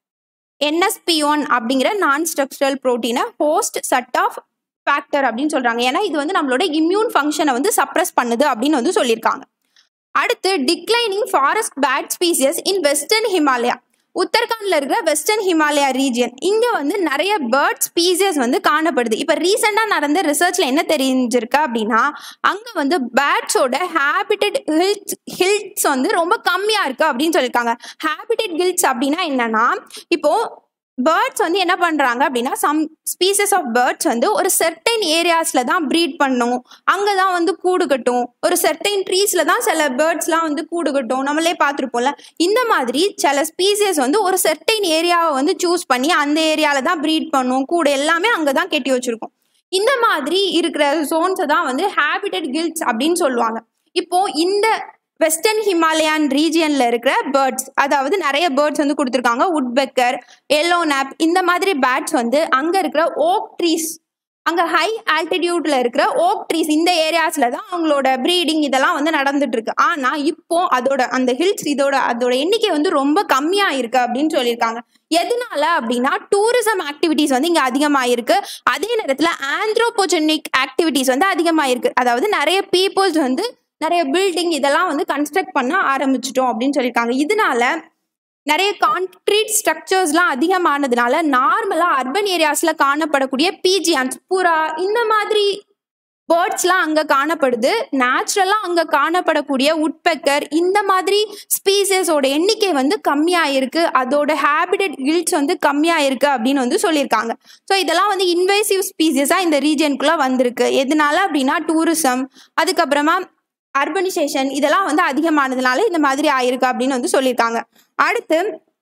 என்எஸ்பி ஒன் அப்படிங்கிற நான் ஸ்ட்ரக்சரல் ப்ரோட்டீனை ஹோஸ்ட் சட் ஆஃப் ஃபேக்டர் அப்படின்னு சொல்றாங்க ஏன்னா இது வந்து நம்மளோட இம்யூன் ஃபங்க்ஷனை வந்து சப்ரஸ் பண்ணுது அப்படின்னு வந்து சொல்லியிருக்காங்க அடுத்து declining forest bird species in western Himalaya உத்தரகாண்ட்ல இருக்கிற வெஸ்டர்ன் ஹிமாலயா ரீஜியன் இங்க வந்து நிறைய பேர்ட் ஸ்பீசியஸ் வந்து காணப்படுது இப்ப ரீசெண்டா நடந்த ரிசர்ச்ல என்ன தெரிஞ்சிருக்கு அப்படின்னா அங்க வந்து பேர்ட்ஸோட ஹேபிட்டட் ஹில்ஸ் ஹில்ஸ் வந்து ரொம்ப கம்மியா இருக்கு அப்படின்னு சொல்லியிருக்காங்க ஹேபிட்டட் ஹில்ஸ் அப்படின்னா என்னன்னா இப்போ பேர்ட்ஸ் வந்து என்ன பண்றாங்க அப்படின்னா சம் ஸ்பீசஸ் ஆஃப் பேர்ட்ஸ் வந்து ஒரு செர்டைன் ஏரியாஸ்ல தான் ப்ரீட் பண்ணும் அங்கதான் வந்து கூடு கட்டும் ஒரு செர்டைன் ட்ரீஸ்ல தான் சில பேர்ட்ஸ்லாம் வந்து கூடு கட்டும் நம்மளே பார்த்துருப்போம்ல இந்த மாதிரி சில ஸ்பீசியஸ் வந்து ஒரு செர்டைன் ஏரியாவை வந்து சூஸ் பண்ணி அந்த ஏரியால தான் ப்ரீட் பண்ணும் கூடு எல்லாமே அங்கே தான் கெட்டி வச்சிருக்கும் இந்த மாதிரி இருக்கிற ஜோன்ஸை தான் வந்து ஹேபிட்டட் கில்ட்ஸ் அப்படின்னு சொல்லுவாங்க இப்போ இந்த வெஸ்டர்ன் ஹிமாலயான் ரீஜியன்ல இருக்கிற பேர்ட்ஸ் அதாவது நிறைய பேர்ட்ஸ் வந்து கொடுத்துருக்காங்க உட்பெக்கர் எல்லோ நாப் இந்த மாதிரி பேர்ட்ஸ் வந்து அங்க இருக்கிற ஓக் ட்ரீஸ் அங்க ஹை ஆல்டிடியூட்ல இருக்கிற ஓக் ட்ரீஸ் இந்த ஏரியாஸ்ல தான் அவங்களோட ப்ரீடிங் இதெல்லாம் வந்து நடந்துட்டு இருக்கு ஆனா இப்போ அதோட அந்த ஹில்ஸ் இதோட அதோட எண்ணிக்கை வந்து ரொம்ப கம்மியா இருக்கு அப்படின்னு சொல்லியிருக்காங்க எதனால அப்படின்னா டூரிசம் ஆக்டிவிட்டிஸ் வந்து இங்க அதிகமாயிருக்கு அதே நேரத்துல ஆந்த்ரோபோஜெனிக் ஆக்டிவிட்டிஸ் வந்து அதிகமாயிருக்கு அதாவது நிறைய பீப்புள்ஸ் வந்து நிறைய பில்டிங் இதெல்லாம் வந்து கன்ஸ்ட்ரக்ட் பண்ண ஆரம்பிச்சிட்டோம் அப்படின்னு சொல்லியிருக்காங்க இதனால நிறைய கான்கிரீட் ஸ்ட்ரக்சர்ஸ்லாம் அதிகமானதுனால நார்மலாக அர்பன் ஏரியாஸில் காணப்படக்கூடிய பிஜியான்ஸ் புறா இந்த மாதிரி பேர்ட்ஸ்லாம் அங்கே காணப்படுது நேச்சுரலாக அங்கே காணப்படக்கூடிய உட்பெக்கர் இந்த மாதிரி ஸ்பீசஸோட எண்ணிக்கை வந்து கம்மியாக இருக்கு அதோட ஹேபிடட் கில்ட்ஸ் வந்து கம்மியாக இருக்கு அப்படின்னு வந்து சொல்லியிருக்காங்க ஸோ இதெல்லாம் வந்து இன்வைசிவ் ஸ்பீசஸாக இந்த ரீஜனுக்குள்ளே வந்திருக்கு எதனால அப்படின்னா டூரிசம் அதுக்கப்புறமா அர்பனைசேஷன் இதெல்லாம் வந்து அதிகமானதுனால இந்த மாதிரி ஆயிருக்கு அப்படின்னு வந்து சொல்லியிருக்காங்க அடுத்து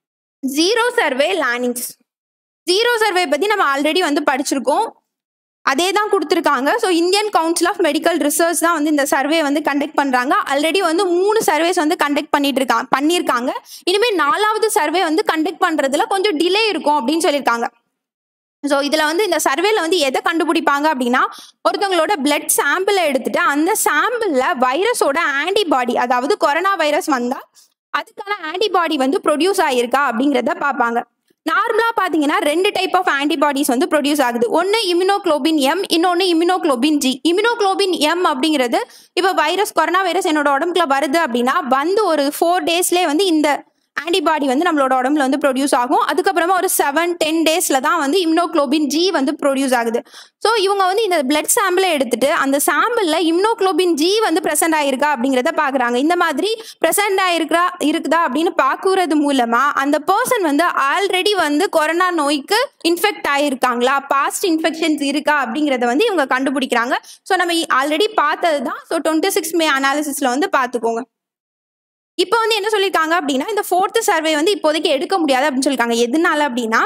sero survey learnings sero survey பற்றி நம்ம ஆல்ரெடி வந்து படிச்சிருக்கோம் அதே தான் கொடுத்துருக்காங்க so Indian council of medical research தான் வந்து இந்த சர்வே வந்து கண்டக்ட் பண்ணுறாங்க ஆல்ரெடி வந்து மூணு சர்வேஸ் வந்து கண்டக்ட் பண்ணிட்டு இருக்காங்க பண்ணியிருக்காங்க இனிமேல் நாலாவது சர்வே வந்து கண்டக்ட் பண்ணுறதுல கொஞ்சம் டிலே இருக்கும் அப்படின்னு சொல்லியிருக்காங்க ஸோ இதில் வந்து இந்த சர்வேல வந்து எதை கண்டுபிடிப்பாங்க அப்படின்னா ஒருத்தவங்களோட பிளட் சாம்பிளை எடுத்துட்டு அந்த சாம்பிளில் வைரஸோட ஆன்டிபாடி அதாவது கொரோனா வைரஸ் வந்தால் அதுக்கான ஆன்டிபாடி வந்து ப்ரொடியூஸ் ஆகிருக்கா அப்படிங்கிறத பார்ப்பாங்க நார்மலாக பார்த்தீங்கன்னா ரெண்டு டைப் ஆஃப் ஆன்டிபாடிஸ் வந்து ப்ரொடியூஸ் ஆகுது ஒன்று இம்யூனோக்ளோபின் எம் இன்னொன்று இம்யூனோக்ளோபின் ஜி இம்யூனோக்ளோபின் எம் அப்படிங்கிறது இப்போ வைரஸ் கொரோனா வைரஸ் என்னோட உடம்புக்குள்ள வருது அப்படின்னா வந்து ஒரு ஃபோர் டேஸ்லேயே வந்து இந்த ஆன்டிபாடி வந்து நம்மளோட உடம்புல வந்து ப்ரொடியூஸ் ஆகும் அதுக்கப்புறமா ஒரு செவன் டென் டேஸில் தான் வந்து இம்னோக்ளோபின் ஜி வந்து ப்ரொடியூஸ் ஆகுது ஸோ இவங்க வந்து இந்த பிளட் சாம்பிளை எடுத்துட்டு அந்த சாம்பிளில் இம்னோக்ளோபின் ஜி வந்து ப்ரெசென்ட் ஆயிருக்கா அப்படிங்கிறத பார்க்குறாங்க இந்த மாதிரி ப்ரெசென்ட் ஆயிருக்கா இருக்குதா அப்படின்னு பார்க்குறது மூலமாக அந்த பர்சன் வந்து ஆல்ரெடி வந்து கொரோனா நோய்க்கு இன்ஃபெக்ட் ஆயிருக்காங்களா பாஸ்ட் இன்ஃபெக்ஷன்ஸ் இருக்கா அப்படிங்கிறத வந்து இவங்க கண்டுபிடிக்கிறாங்க ஸோ நம்ம ஆல்ரெடி பார்த்தது தான் ஸோ டுவெண்ட்டி சிக்ஸ் மே அனாலிசிஸில் வந்து பார்த்துக்கோங்க இப்போ வந்து என்ன சொல்லியிருக்காங்க அப்படின்னா இந்த ஃபோர்த்து சர்வே வந்து இப்போதைக்கு எடுக்க முடியாது அப்படின்னு சொல்லியிருக்காங்க எதனால அப்படின்னா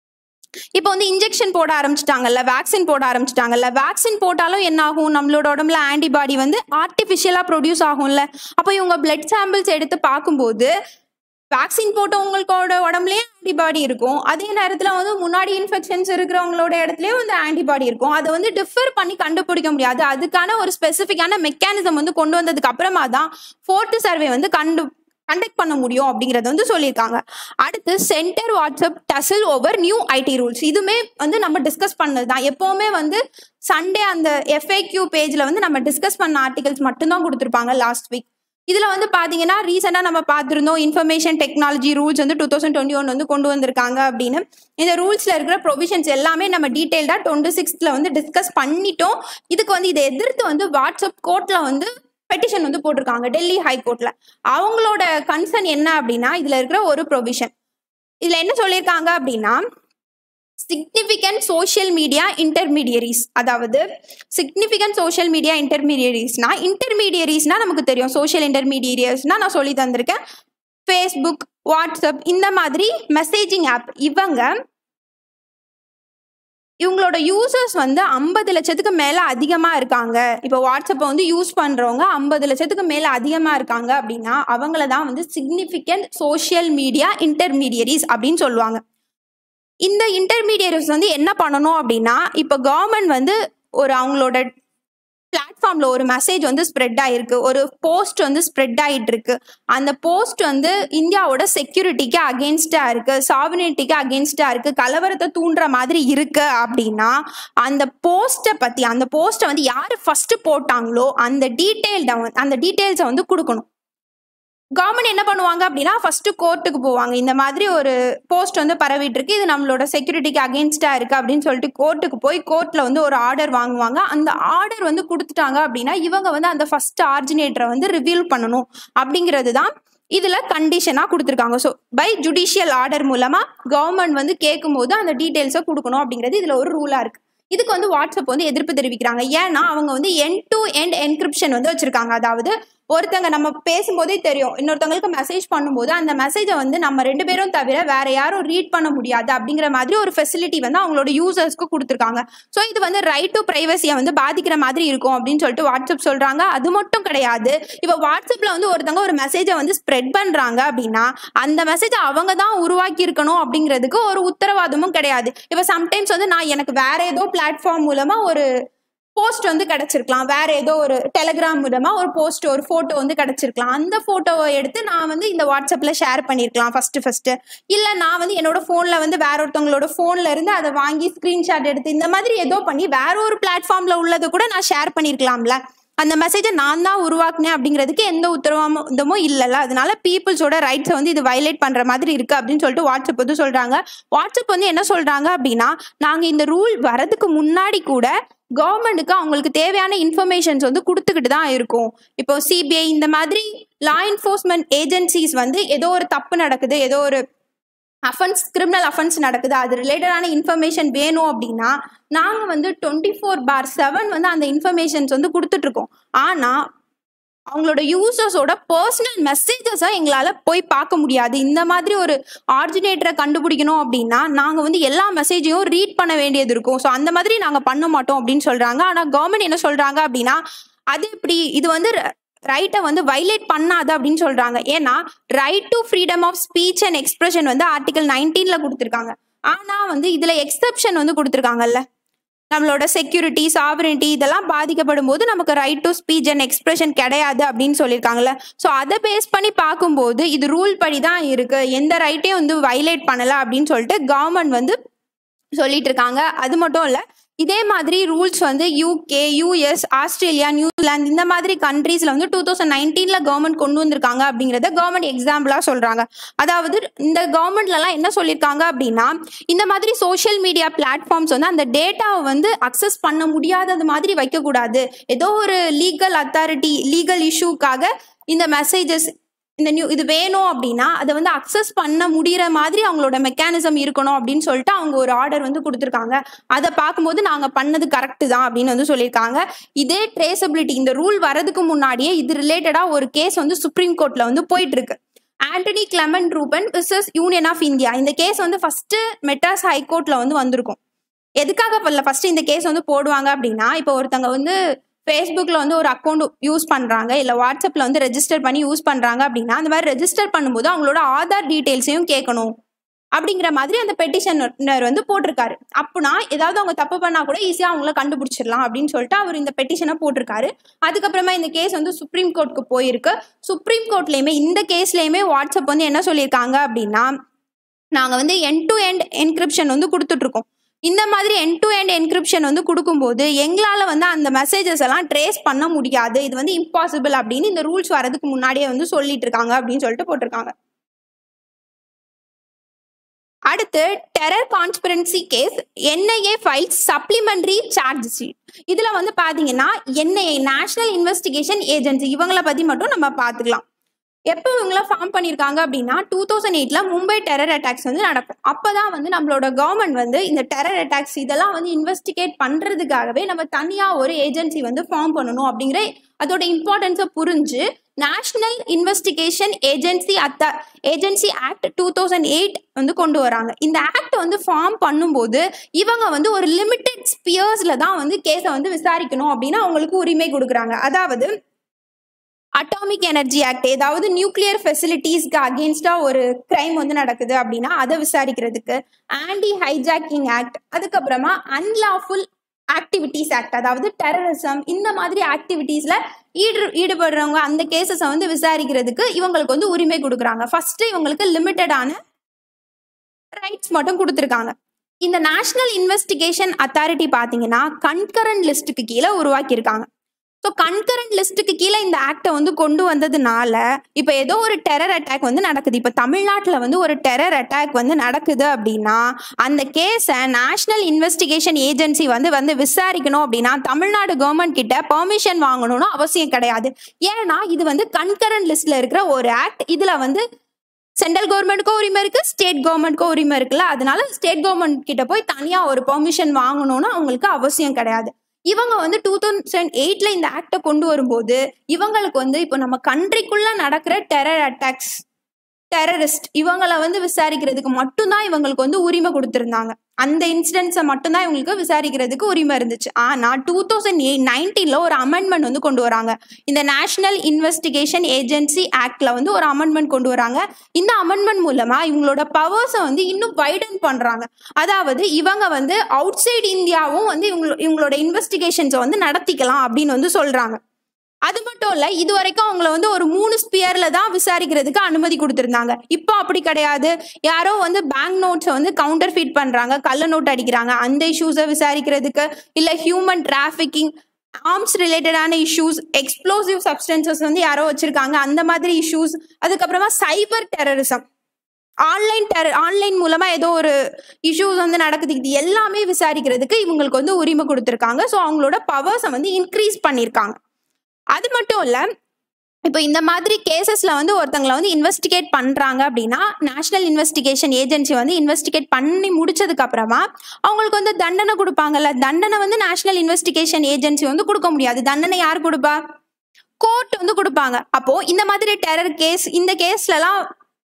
இப்போ வந்து இன்ஜெக்ஷன் போட ஆரம்பிச்சிட்டாங்கல்ல வேக்சின் போட ஆரம்பிச்சிட்டாங்கல்ல வேக்சின் போட்டாலும் என்ன ஆகும் நம்மளோட உடம்புல ஆன்டிபாடி வந்து ஆர்டிஃபிஷியலாக ப்ரொடியூஸ் ஆகும்ல அப்போ இவங்க பிளட் சாம்பிள்ஸ் எடுத்து பார்க்கும்போது வேக்சின் போட்டவங்களோட உடம்புலயே ஆன்டிபாடி இருக்கும் அதே நேரத்தில் வந்து முன்னாடி இன்ஃபெக்ஷன்ஸ் இருக்கிறவங்களோட இடத்துலயும் வந்து ஆன்டிபாடி இருக்கும் அதை வந்து டிஃபர் பண்ணி கண்டுபிடிக்க முடியாது அதுக்கான ஒரு ஸ்பெசிஃபிக்கான மெக்கானிசம் வந்து கொண்டு வந்ததுக்கு அப்புறமா தான் ஃபோர்த்து சர்வே வந்து கண்டு கண்டக்ட் பண்ண முடியும் அப்படிங்கறத வந்து சொல்லியிருக்காங்க அடுத்து centre WhatsApp tussle over new IT rules இதுவுமே வந்து நம்ம டிஸ்கஸ் பண்ணது தான் எப்போவுமே வந்து சண்டே அந்த எஃப்ஏக்யூ பேஜில் வந்து நம்ம டிஸ்கஸ் பண்ண ஆர்டிகல்ஸ் மட்டும்தான் கொடுத்துருப்பாங்க லாஸ்ட் வீக் இதில் வந்து பார்த்தீங்கன்னா ரீசெண்டாக நம்ம பார்த்துருந்தோம் இன்ஃபர்மேஷன் டெக்னாலஜி ரூல்ஸ் வந்து டூ தௌசண்ட் டுவெண்ட்டி ஒன் வந்து கொண்டு வந்திருக்காங்க அப்படின்னு இந்த ரூல்ஸில் இருக்கிற ப்ரொவிஷன்ஸ் எல்லாமே நம்ம டீட்டெயில்டாக டுவெண்ட்டி சிக்ஸ்த்தில் வந்து டிஸ்கஸ் பண்ணிட்டோம் இதுக்கு வந்து இதை எதிர்த்து வந்து வாட்ஸ்அப் கோர்ட்டில் வந்து பெட்டிஷன் வந்து போட்டிருக்காங்க டெல்லி ஹைகோர்ட்டில் அவங்களோட கன்சர்ன் என்ன அப்படின்னா இதில் இருக்கிற ஒரு ப்ரொவிஷன் இதில் என்ன சொல்லியிருக்காங்க அப்படின்னா சிக்னிஃபிகண்ட் சோஷியல் மீடியா இன்டர்மீடியரிஸ் அதாவது சிக்னிஃபிகண்ட் சோஷியல் மீடியா இன்டர்மீடியரிஸ்னா இன்டர்மீடியரிஸ்னா நமக்கு தெரியும் சோஷியல் இன்டர்மீடியரிஸ்னா நான் சொல்லி தந்திருக்கேன் ஃபேஸ்புக் வாட்ஸ்அப் இந்த மாதிரி மெசேஜிங் ஆப் இவங்க இவங்களோட யூசர்ஸ் வந்து ஐம்பது லட்சத்துக்கு மேலே அதிகமாக இருக்காங்க இப்போ வாட்ஸ்அப்பை வந்து யூஸ் பண்ணுறவங்க ஐம்பது லட்சத்துக்கு மேலே அதிகமாக இருக்காங்க அப்படின்னா அவங்கள தான் வந்து சிக்னிஃபிகண்ட் சோஷியல் மீடியா இன்டர்மீடியரிஸ் அப்படின்னு சொல்லுவாங்க இந்த இன்டர்மீடியரிஸ் வந்து என்ன பண்ணணும் அப்படின்னா இப்போ கவர்மெண்ட் வந்து ஒரு அவங்களோட பிளாட்ஃபார்ம்ல ஒரு மெசேஜ் வந்து ஸ்ப்ரெட் ஆயிருக்கு ஒரு போஸ்ட் வந்து ஸ்ப்ரெட் ஆயிட்டு இருக்கு அந்த போஸ்ட் வந்து இந்தியாவோட செக்யூரிட்டிக்கு அகேன்ஸ்டா இருக்கு சாவனிட்டிக்கு அகேன்ஸ்டா இருக்கு கலவரத்தை தூண்டுற மாதிரி இருக்கு அப்படின்னா அந்த போஸ்ட்டை பத்தி அந்த போஸ்ட்டை வந்து யாரு ஃபர்ஸ்ட் போட்டாங்களோ அந்த டீட்டெயில் அந்த டீட்டெயில்ஸை வந்து கொடுக்கணும் கவர்மெண்ட் என்ன பண்ணுவாங்க அப்படின்னா ஃபர்ஸ்ட் கோர்ட்டுக்கு போவாங்க இந்த மாதிரி ஒரு போஸ்ட் வந்து பரவிட்டு இருக்கு இது நம்மளோட செக்யூரிட்டிக்கு அகேன்ஸ்டா இருக்கு அப்படின்னு சொல்லிட்டு கோர்ட்டுக்கு போய் கோர்ட்ல வந்து ஒரு ஆர்டர் வாங்குவாங்க அந்த ஆர்டர் வந்து கொடுத்துட்டாங்க அப்படின்னா இவங்க வந்து அந்த ஃபர்ஸ்ட் ஆர்ஜினேட்டரை வந்து ரிவீல் பண்ணணும் அப்படிங்கிறது தான் இதுல கண்டிஷனா கொடுத்துருக்காங்க ஸோ பை ஜுடிஷியல் ஆர்டர் மூலமா கவர்மெண்ட் வந்து கேட்கும்போது அந்த டீட்டெயில்ஸை கொடுக்கணும் அப்படிங்கிறது இதுல ஒரு ரூலா இருக்கு இதுக்கு வந்து வாட்ஸ்அப் வந்து எதிர்ப்பு தெரிவிக்கிறாங்க ஏன்னா அவங்க வந்து என் டு எண்ட் என்கிரிப்ஷன் வந்து வச்சிருக்காங்க அதாவது ஒருத்தங்க நம்ம பேசும்போதே தெரியும் இன்னொருத்தவங்களுக்கு மெசேஜ் பண்ணும்போது அந்த மெசேஜை வந்து நம்ம ரெண்டு பேரும் தவிர வேற யாரும் ரீட் பண்ண முடியாது அப்படிங்கிற மாதிரி ஒரு ஃபெசிலிட்டி வந்து அவங்களோட யூசர்ஸ்க்கு கொடுத்துருக்காங்க ஸோ இது வந்து ரைட் டு ப்ரைவசியை வந்து பாதிக்கிற மாதிரி இருக்கும் அப்படின்னு சொல்லிட்டு வாட்ஸ்அப் சொல்றாங்க அது மட்டும் கிடையாது இப்போ வாட்ஸ்அப்ல வந்து ஒருத்தவங்க ஒரு மெசேஜை வந்து ஸ்ப்ரெட் பண்றாங்க அப்படின்னா அந்த மெசேஜை அவங்க தான் உருவாக்கி இருக்கணும் அப்படிங்கிறதுக்கு ஒரு உத்தரவாதமும் கிடையாது இப்போ சம்டைம்ஸ் வந்து நான் எனக்கு வேற ஏதோ பிளாட்ஃபார்ம் மூலமா ஒரு போஸ்ட் வந்து கிடைச்சிருக்கலாம் வேற ஏதோ ஒரு டெலிகிராம் மூலமா ஒரு போஸ்ட் ஒரு போட்டோ வந்து கிடைச்சிருக்கலாம் அந்த போட்டோவை எடுத்து நான் வந்து இந்த வாட்ஸ்அப்ல ஷேர் பண்ணிருக்கலாம் ஃபர்ஸ்ட் ஃபர்ஸ்ட் இல்ல நான் வந்து என்னோட போன்ல வந்து வேற ஒருத்தவங்களோட போன்ல இருந்து அதை வாங்கி ஸ்கிரீன்ஷாட் எடுத்து இந்த மாதிரி ஏதோ பண்ணி வேற ஒரு பிளாட்ஃபார்ம்ல உள்ளதை கூட நான் ஷேர் பண்ணிருக்கலாம்ல அந்த மெசேஜை நான் தான் உருவாக்குனேன் அப்படிங்கிறதுக்கு எந்த உத்தரவாதமும் இல்லைல்ல அதனால பீப்புள்ஸோட ரைட்ஸை வந்து இது வயலேட் பண்ற மாதிரி இருக்கு அப்படின்னு சொல்லிட்டு வாட்ஸ்அப் வந்து சொல்றாங்க வாட்ஸ்அப் வந்து என்ன சொல்றாங்க அப்படின்னா நாங்க இந்த ரூல் வரதுக்கு முன்னாடி கூட கவர்மெண்ட்டுக்கு அவங்களுக்கு தேவையான இன்ஃபர்மேஷன்ஸ் வந்து கொடுத்துக்கிட்டு தான் இருக்கும் இப்போ சிபிஐ இந்த மாதிரி லா என்ஃபோர்ஸ்மெண்ட் ஏஜென்சிஸ் வந்து ஏதோ ஒரு தப்பு நடக்குது ஏதோ ஒரு அஃபென்ஸ் கிரிமினல் அஃபென்ஸ் நடக்குது அது ரிலேட்டடான இன்ஃபர்மேஷன் வேணும் அப்படின்னா நாங்கள் வந்து டுவெண்ட்டி ஃபோர் பார் செவன் வந்து அந்த இன்ஃபர்மேஷன்ஸ் வந்து கொடுத்துட்ருக்கோம் ஆனால் அவங்களோட யூசர்ஸோட பர்சனல் மெசேஜஸை எங்களால் போய் பார்க்க முடியாது இந்த மாதிரி ஒரு ஆர்ஜினேட்டரை கண்டுபிடிக்கணும் அப்படின்னா நாங்கள் வந்து எல்லா மெசேஜையும் ரீட் பண்ண வேண்டியது இருக்கும் ஸோ அந்த மாதிரி நாங்கள் பண்ண மாட்டோம் அப்படின்னு சொல்கிறாங்க ஆனால் கவர்மெண்ட் என்ன சொல்கிறாங்க அப்படின்னா அது இப்படி இது வந்து ரைட்டை வந்து வைலேட் பண்ணாது அப்படின்னு சொல்றாங்க ஏன்னா right to freedom of speech and expression வந்து ஆர்டிகல் நைன்டீன்ல கொடுத்துருக்காங்க ஆனா வந்து இதுல எக்ஸெப்ஷன் வந்து கொடுத்துருக்காங்கல்ல நம்மளோட செக்யூரிட்டி சாவரிட்டி இதெல்லாம் பாதிக்கப்படும் போது நமக்கு right to speech and expression கிடையாது அப்படின்னு சொல்லியிருக்காங்கல்ல ஸோ அதை பேஸ் பண்ணி பார்க்கும்போது இது ரூல் படி தான் இருக்கு எந்த ரைட்டையும் வந்து வைலேட் பண்ணல அப்படின்னு சொல்லிட்டு கவர்மெண்ட் வந்து சொல்லிட்டு இருக்காங்க அது மட்டும் இல்லை இதே மாதிரி ரூல்ஸ் வந்து யூகே யூஎஸ் ஆஸ்திரேலியா நியூசிலாந்து இந்த மாதிரி கண்ட்ரீஸ்ல வந்து டூ தௌசண்ட் நைன்டீன்ல கவர்மெண்ட் கொண்டு வந்திருக்காங்க அப்படிங்கிறத கவர்மெண்ட் எக்ஸாம்பிளா சொல்றாங்க அதாவது இந்த கவர்மெண்ட்லலாம் என்ன சொல்லியிருக்காங்க அப்படின்னா இந்த மாதிரி சோஷியல் மீடியா பிளாட்ஃபார்ம்ஸ் வந்து அந்த டேட்டாவை வந்து அக்சஸ் பண்ண முடியாதது மாதிரி வைக்கக்கூடாது ஏதோ ஒரு லீகல் அத்தாரிட்டி லீகல் இஷ்யூக்காக இந்த மெசேஜஸ் இந்த நியூ இது வேணும் அப்படின்னா அதை வந்து அக்சஸ் பண்ண முடிகிற மாதிரி அவங்களோட மெக்கானிசம் இருக்கணும் அப்படின்னு சொல்லிட்டு அவங்க ஒரு ஆர்டர் வந்து கொடுத்துருக்காங்க அதை பார்க்கும்போது நாங்கள் பண்ணது கரெக்டு தான் அப்படின்னு வந்து சொல்லியிருக்காங்க இதே ட்ரேசபிலிட்டி இந்த ரூல் வரதுக்கு முன்னாடியே இது ரிலேட்டடாக ஒரு கேஸ் வந்து சுப்ரீம் கோர்ட்டில் வந்து போயிட்டு இருக்கு Antony Clement Rubin versus union of India இந்த கேஸ் வந்து ஃபர்ஸ்ட் மெட்ராஸ் ஹைகோர்ட்ல வந்து வந்திருக்கும் எதுக்காக ஃபர்ஸ்ட் இந்த கேஸ் வந்து போடுவாங்க அப்படின்னா இப்போ ஒருத்தங்க வந்து ஃபேஸ்புக்கில் வந்து ஒரு அக்கௌண்ட் யூஸ் பண்ணுறாங்க இல்லை வாட்ஸ்அப்பில் வந்து ரெஜிஸ்டர் பண்ணி யூஸ் பண்ணுறாங்க அப்படின்னா அந்த மாதிரி ரெஜிஸ்டர் பண்ணும்போது அவங்களோட ஆதார் டீட்டெயில்ஸையும் கேட்கணும் அப்படிங்கிற மாதிரி அந்த பெட்டிஷனர் வந்து போட்டிருக்காரு அப்படின்னா ஏதாவது அவங்க தப்பு பண்ணா கூட ஈஸியாக அவங்கள கண்டுபிடிச்சிடலாம் அப்படின்னு சொல்லிட்டு அவர் இந்த பெட்டிஷனை போட்டிருக்காரு அதுக்கப்புறமா இந்த கேஸ் வந்து சுப்ரீம் கோர்ட்டுக்கு போயிருக்கு சுப்ரீம் கோர்ட்லேயுமே இந்த கேஸ்லேயுமே வாட்ஸ்அப் வந்து என்ன சொல்லியிருக்காங்க அப்படின்னா நாங்கள் வந்து என் டு எண்ட் என்கிரிப்ஷன் வந்து கொடுத்துட்ருக்கோம் இந்த மாதிரி என் டு எண்ட் என்கிரிப்ஷன் வந்து கொடுக்கும்போது எங்களால் வந்து அந்த மெசேஜஸ் எல்லாம் ட்ரேஸ் பண்ண முடியாது இது வந்து இம்பாசிபிள் அப்படின்னு இந்த ரூல்ஸ் வரதுக்கு முன்னாடியே வந்து சொல்லிட்டு இருக்காங்க அப்படின்னு சொல்லிட்டு போட்டிருக்காங்க அடுத்து terror conspiracy case NIA file supplementary charge sheet இதில் வந்து பார்த்தீங்கன்னா என்ஐஏ நேஷனல் இன்வெஸ்டிகேஷன் ஏஜென்சி இவங்கள பற்றி மட்டும் நம்ம பார்த்துக்கலாம் எப்போ இவங்கள ஃபார்ம் பண்ணியிருக்காங்க அப்படின்னா டூ தௌசண்ட் எயிட்ல மும்பை டெரர் அட்டாக்ஸ் வந்து நடக்கும் அப்போதான் வந்து நம்மளோட கவர்மெண்ட் வந்து இந்த டெரர் அட்டாக்ஸ் இதெல்லாம் வந்து இன்வெஸ்டிகேட் பண்ணுறதுக்காகவே நம்ம தனியாக ஒரு ஏஜென்சி வந்து ஃபார்ம் பண்ணணும் அப்படிங்கிற அதோட இம்பார்ட்டன்ஸை புரிஞ்சு நேஷனல் இன்வெஸ்டிகேஷன் ஏஜென்சி அத்த agency act two thousand eight வந்து கொண்டு வராங்க இந்த ஆக்ட் வந்து ஃபார்ம் பண்ணும்போது இவங்க வந்து ஒரு லிமிட்டெட் ஸ்பியர்ஸில் தான் வந்து கேஸை வந்து விசாரிக்கணும் அப்படின்னு அவங்களுக்கு உரிமை கொடுக்குறாங்க அதாவது அட்டாமிக் எனர்ஜி ஆக்ட் ஏதாவது நியூக்ளியர் ஃபெசிலிட்டிஸ்க்கு அகேன்ஸ்டாக ஒரு கிரைம் வந்து நடக்குது அப்படின்னா அதை விசாரிக்கிறதுக்கு ஆன்டி ஹைஜாக்கிங் ஆக்ட் அதுக்கப்புறமா அன்லாஃபுல் ஆக்டிவிட்டீஸ் ஆக்ட் அதாவது டெரரிசம் இந்த மாதிரி ஆக்டிவிட்டீஸில் ஈடு ஈடுபடுறவங்க அந்த கேசஸை வந்து விசாரிக்கிறதுக்கு இவங்களுக்கு வந்து உரிமை கொடுக்குறாங்க ஃபர்ஸ்ட் இவங்களுக்கு லிமிட்டடான ரைட்ஸ் மட்டும் கொடுத்துருக்காங்க இந்த நேஷனல் இன்வெஸ்டிகேஷன் அத்தாரிட்டி பார்த்தீங்கன்னா கன்கரண்ட் லிஸ்ட்டுக்கு கீழே உருவாக்கியிருக்காங்க ஸோ கன்கரண்ட் லிஸ்ட்டுக்கு கீழே இந்த ஆக்டை வந்து கொண்டு வந்ததுனால இப்போ ஏதோ ஒரு டெரர் அட்டாக் வந்து நடக்குது இப்போ தமிழ்நாட்டில் வந்து ஒரு டெரர் அட்டாக் வந்து நடக்குது அப்படின்னா அந்த கேஸை நேஷனல் இன்வெஸ்டிகேஷன் ஏஜென்சி வந்து வந்து விசாரிக்கணும் அப்படின்னா தமிழ்நாடு கவர்மெண்ட் கிட்ட பெர்மிஷன் வாங்கணும்னு அவசியம் கிடையாது ஏன்னா இது வந்து கன்கரண்ட் லிஸ்ட்ல இருக்கிற ஒரு ஆக்ட் இதில் வந்து சென்ட்ரல் கவர்மெண்ட்டுக்கும் உரிமை இருக்கு ஸ்டேட் கவர்மெண்ட்டுக்கும் உரிமை இருக்குல்ல அதனால ஸ்டேட் கவர்மெண்ட் கிட்ட போய் தனியாக ஒரு பெர்மிஷன் வாங்கணும்னு அவங்களுக்கு அவசியம் கிடையாது இவங்க வந்து டூ தௌசண்ட் எயிட்ல இந்த ஆக்டை கொண்டு வரும்போது இவங்களுக்கு வந்து இப்போ நம்ம கண்ட்ரிக்குள்ள நடக்கிற டெரர் அட்டாக்ஸ் டெரரிஸ்ட் இவங்களை வந்து விசாரிக்கிறதுக்கு மட்டும்தான் இவங்களுக்கு வந்து உரிமை கொடுத்துருந்தாங்க அந்த இன்சிடென்ட்ஸை மட்டும்தான் இவங்களுக்கு விசாரிக்கிறதுக்கு உரிமை இருந்துச்சு ஆனால் டூ தௌசண்ட் எயிட் நைன்டீனில் ஒரு அமெண்ட்மெண்ட் வந்து கொண்டு வராங்க இந்த நேஷனல் இன்வெஸ்டிகேஷன் ஏஜென்சி ஆக்டில் வந்து ஒரு அமெண்ட்மெண்ட் கொண்டு வராங்க இந்த அமெண்ட்மெண்ட் மூலமாக இவங்களோட பவர்ஸை வந்து இன்னும் வைடன் பண்ணுறாங்க அதாவது இவங்க வந்து அவுட் சைடு இந்தியாவும் வந்து இவங்களோ இவங்களோட இன்வெஸ்டிகேஷன்ஸை வந்து நடத்திக்கலாம் அப்படின்னு வந்து சொல்கிறாங்க அது மட்டும் இல்ல இது வரைக்கும் அவங்கள வந்து ஒரு மூணு ஸ்பியர்ல தான் விசாரிக்கிறதுக்கு அனுமதி கொடுத்துருந்தாங்க இப்போ அப்படி கிடையாது யாரோ வந்து பேங்க் நோட்ஸை வந்து கவுண்டர் ஃபீட் பண்றாங்க கள்ள நோட் அடிக்கிறாங்க அந்த இஷ்யூஸை விசாரிக்கிறதுக்கு இல்ல ஹியூமன் டிராஃபிக்கிங் ஆர்ம்ஸ் ரிலேட்டடான இஷ்யூஸ் எக்ஸ்ப்ளோசிவ் சப்ஸ்டன்சஸ் வந்து யாரோ வச்சிருக்காங்க அந்த மாதிரி இஷ்யூஸ் அதுக்கப்புறமா சைபர் டெரரிசம் ஆன்லைன் டெர ஆன்லைன் மூலமா ஏதோ ஒரு இஷ்யூஸ் வந்து நடக்குது இது எல்லாமே விசாரிக்கிறதுக்கு இவங்களுக்கு வந்து உரிமை கொடுத்துருக்காங்க ஸோ அவங்களோட பவர்ஸை வந்து இன்க்ரீஸ் பண்ணியிருக்காங்க அது மட்டும் இல்லை இப்போ இந்த மாதிரி கேசஸ்ல வந்து ஒருத்தங்களை வந்து இன்வெஸ்டிகேட் பண்றாங்க அப்படின்னா நேஷனல் இன்வெஸ்டிகேஷன் ஏஜென்சி வந்து இன்வெஸ்டிகேட் பண்ணி முடிச்சதுக்கு அப்புறமா அவங்களுக்கு வந்து தண்டனை கொடுப்பாங்கல்ல தண்டனை வந்து நேஷனல் இன்வெஸ்டிகேஷன் ஏஜென்சி வந்து கொடுக்க முடியாது தண்டனை யார் கொடுப்பா கோர்ட் வந்து கொடுப்பாங்க அப்போ இந்த மாதிரி டெரர் கேஸ் இந்த கேஸ்லலாம்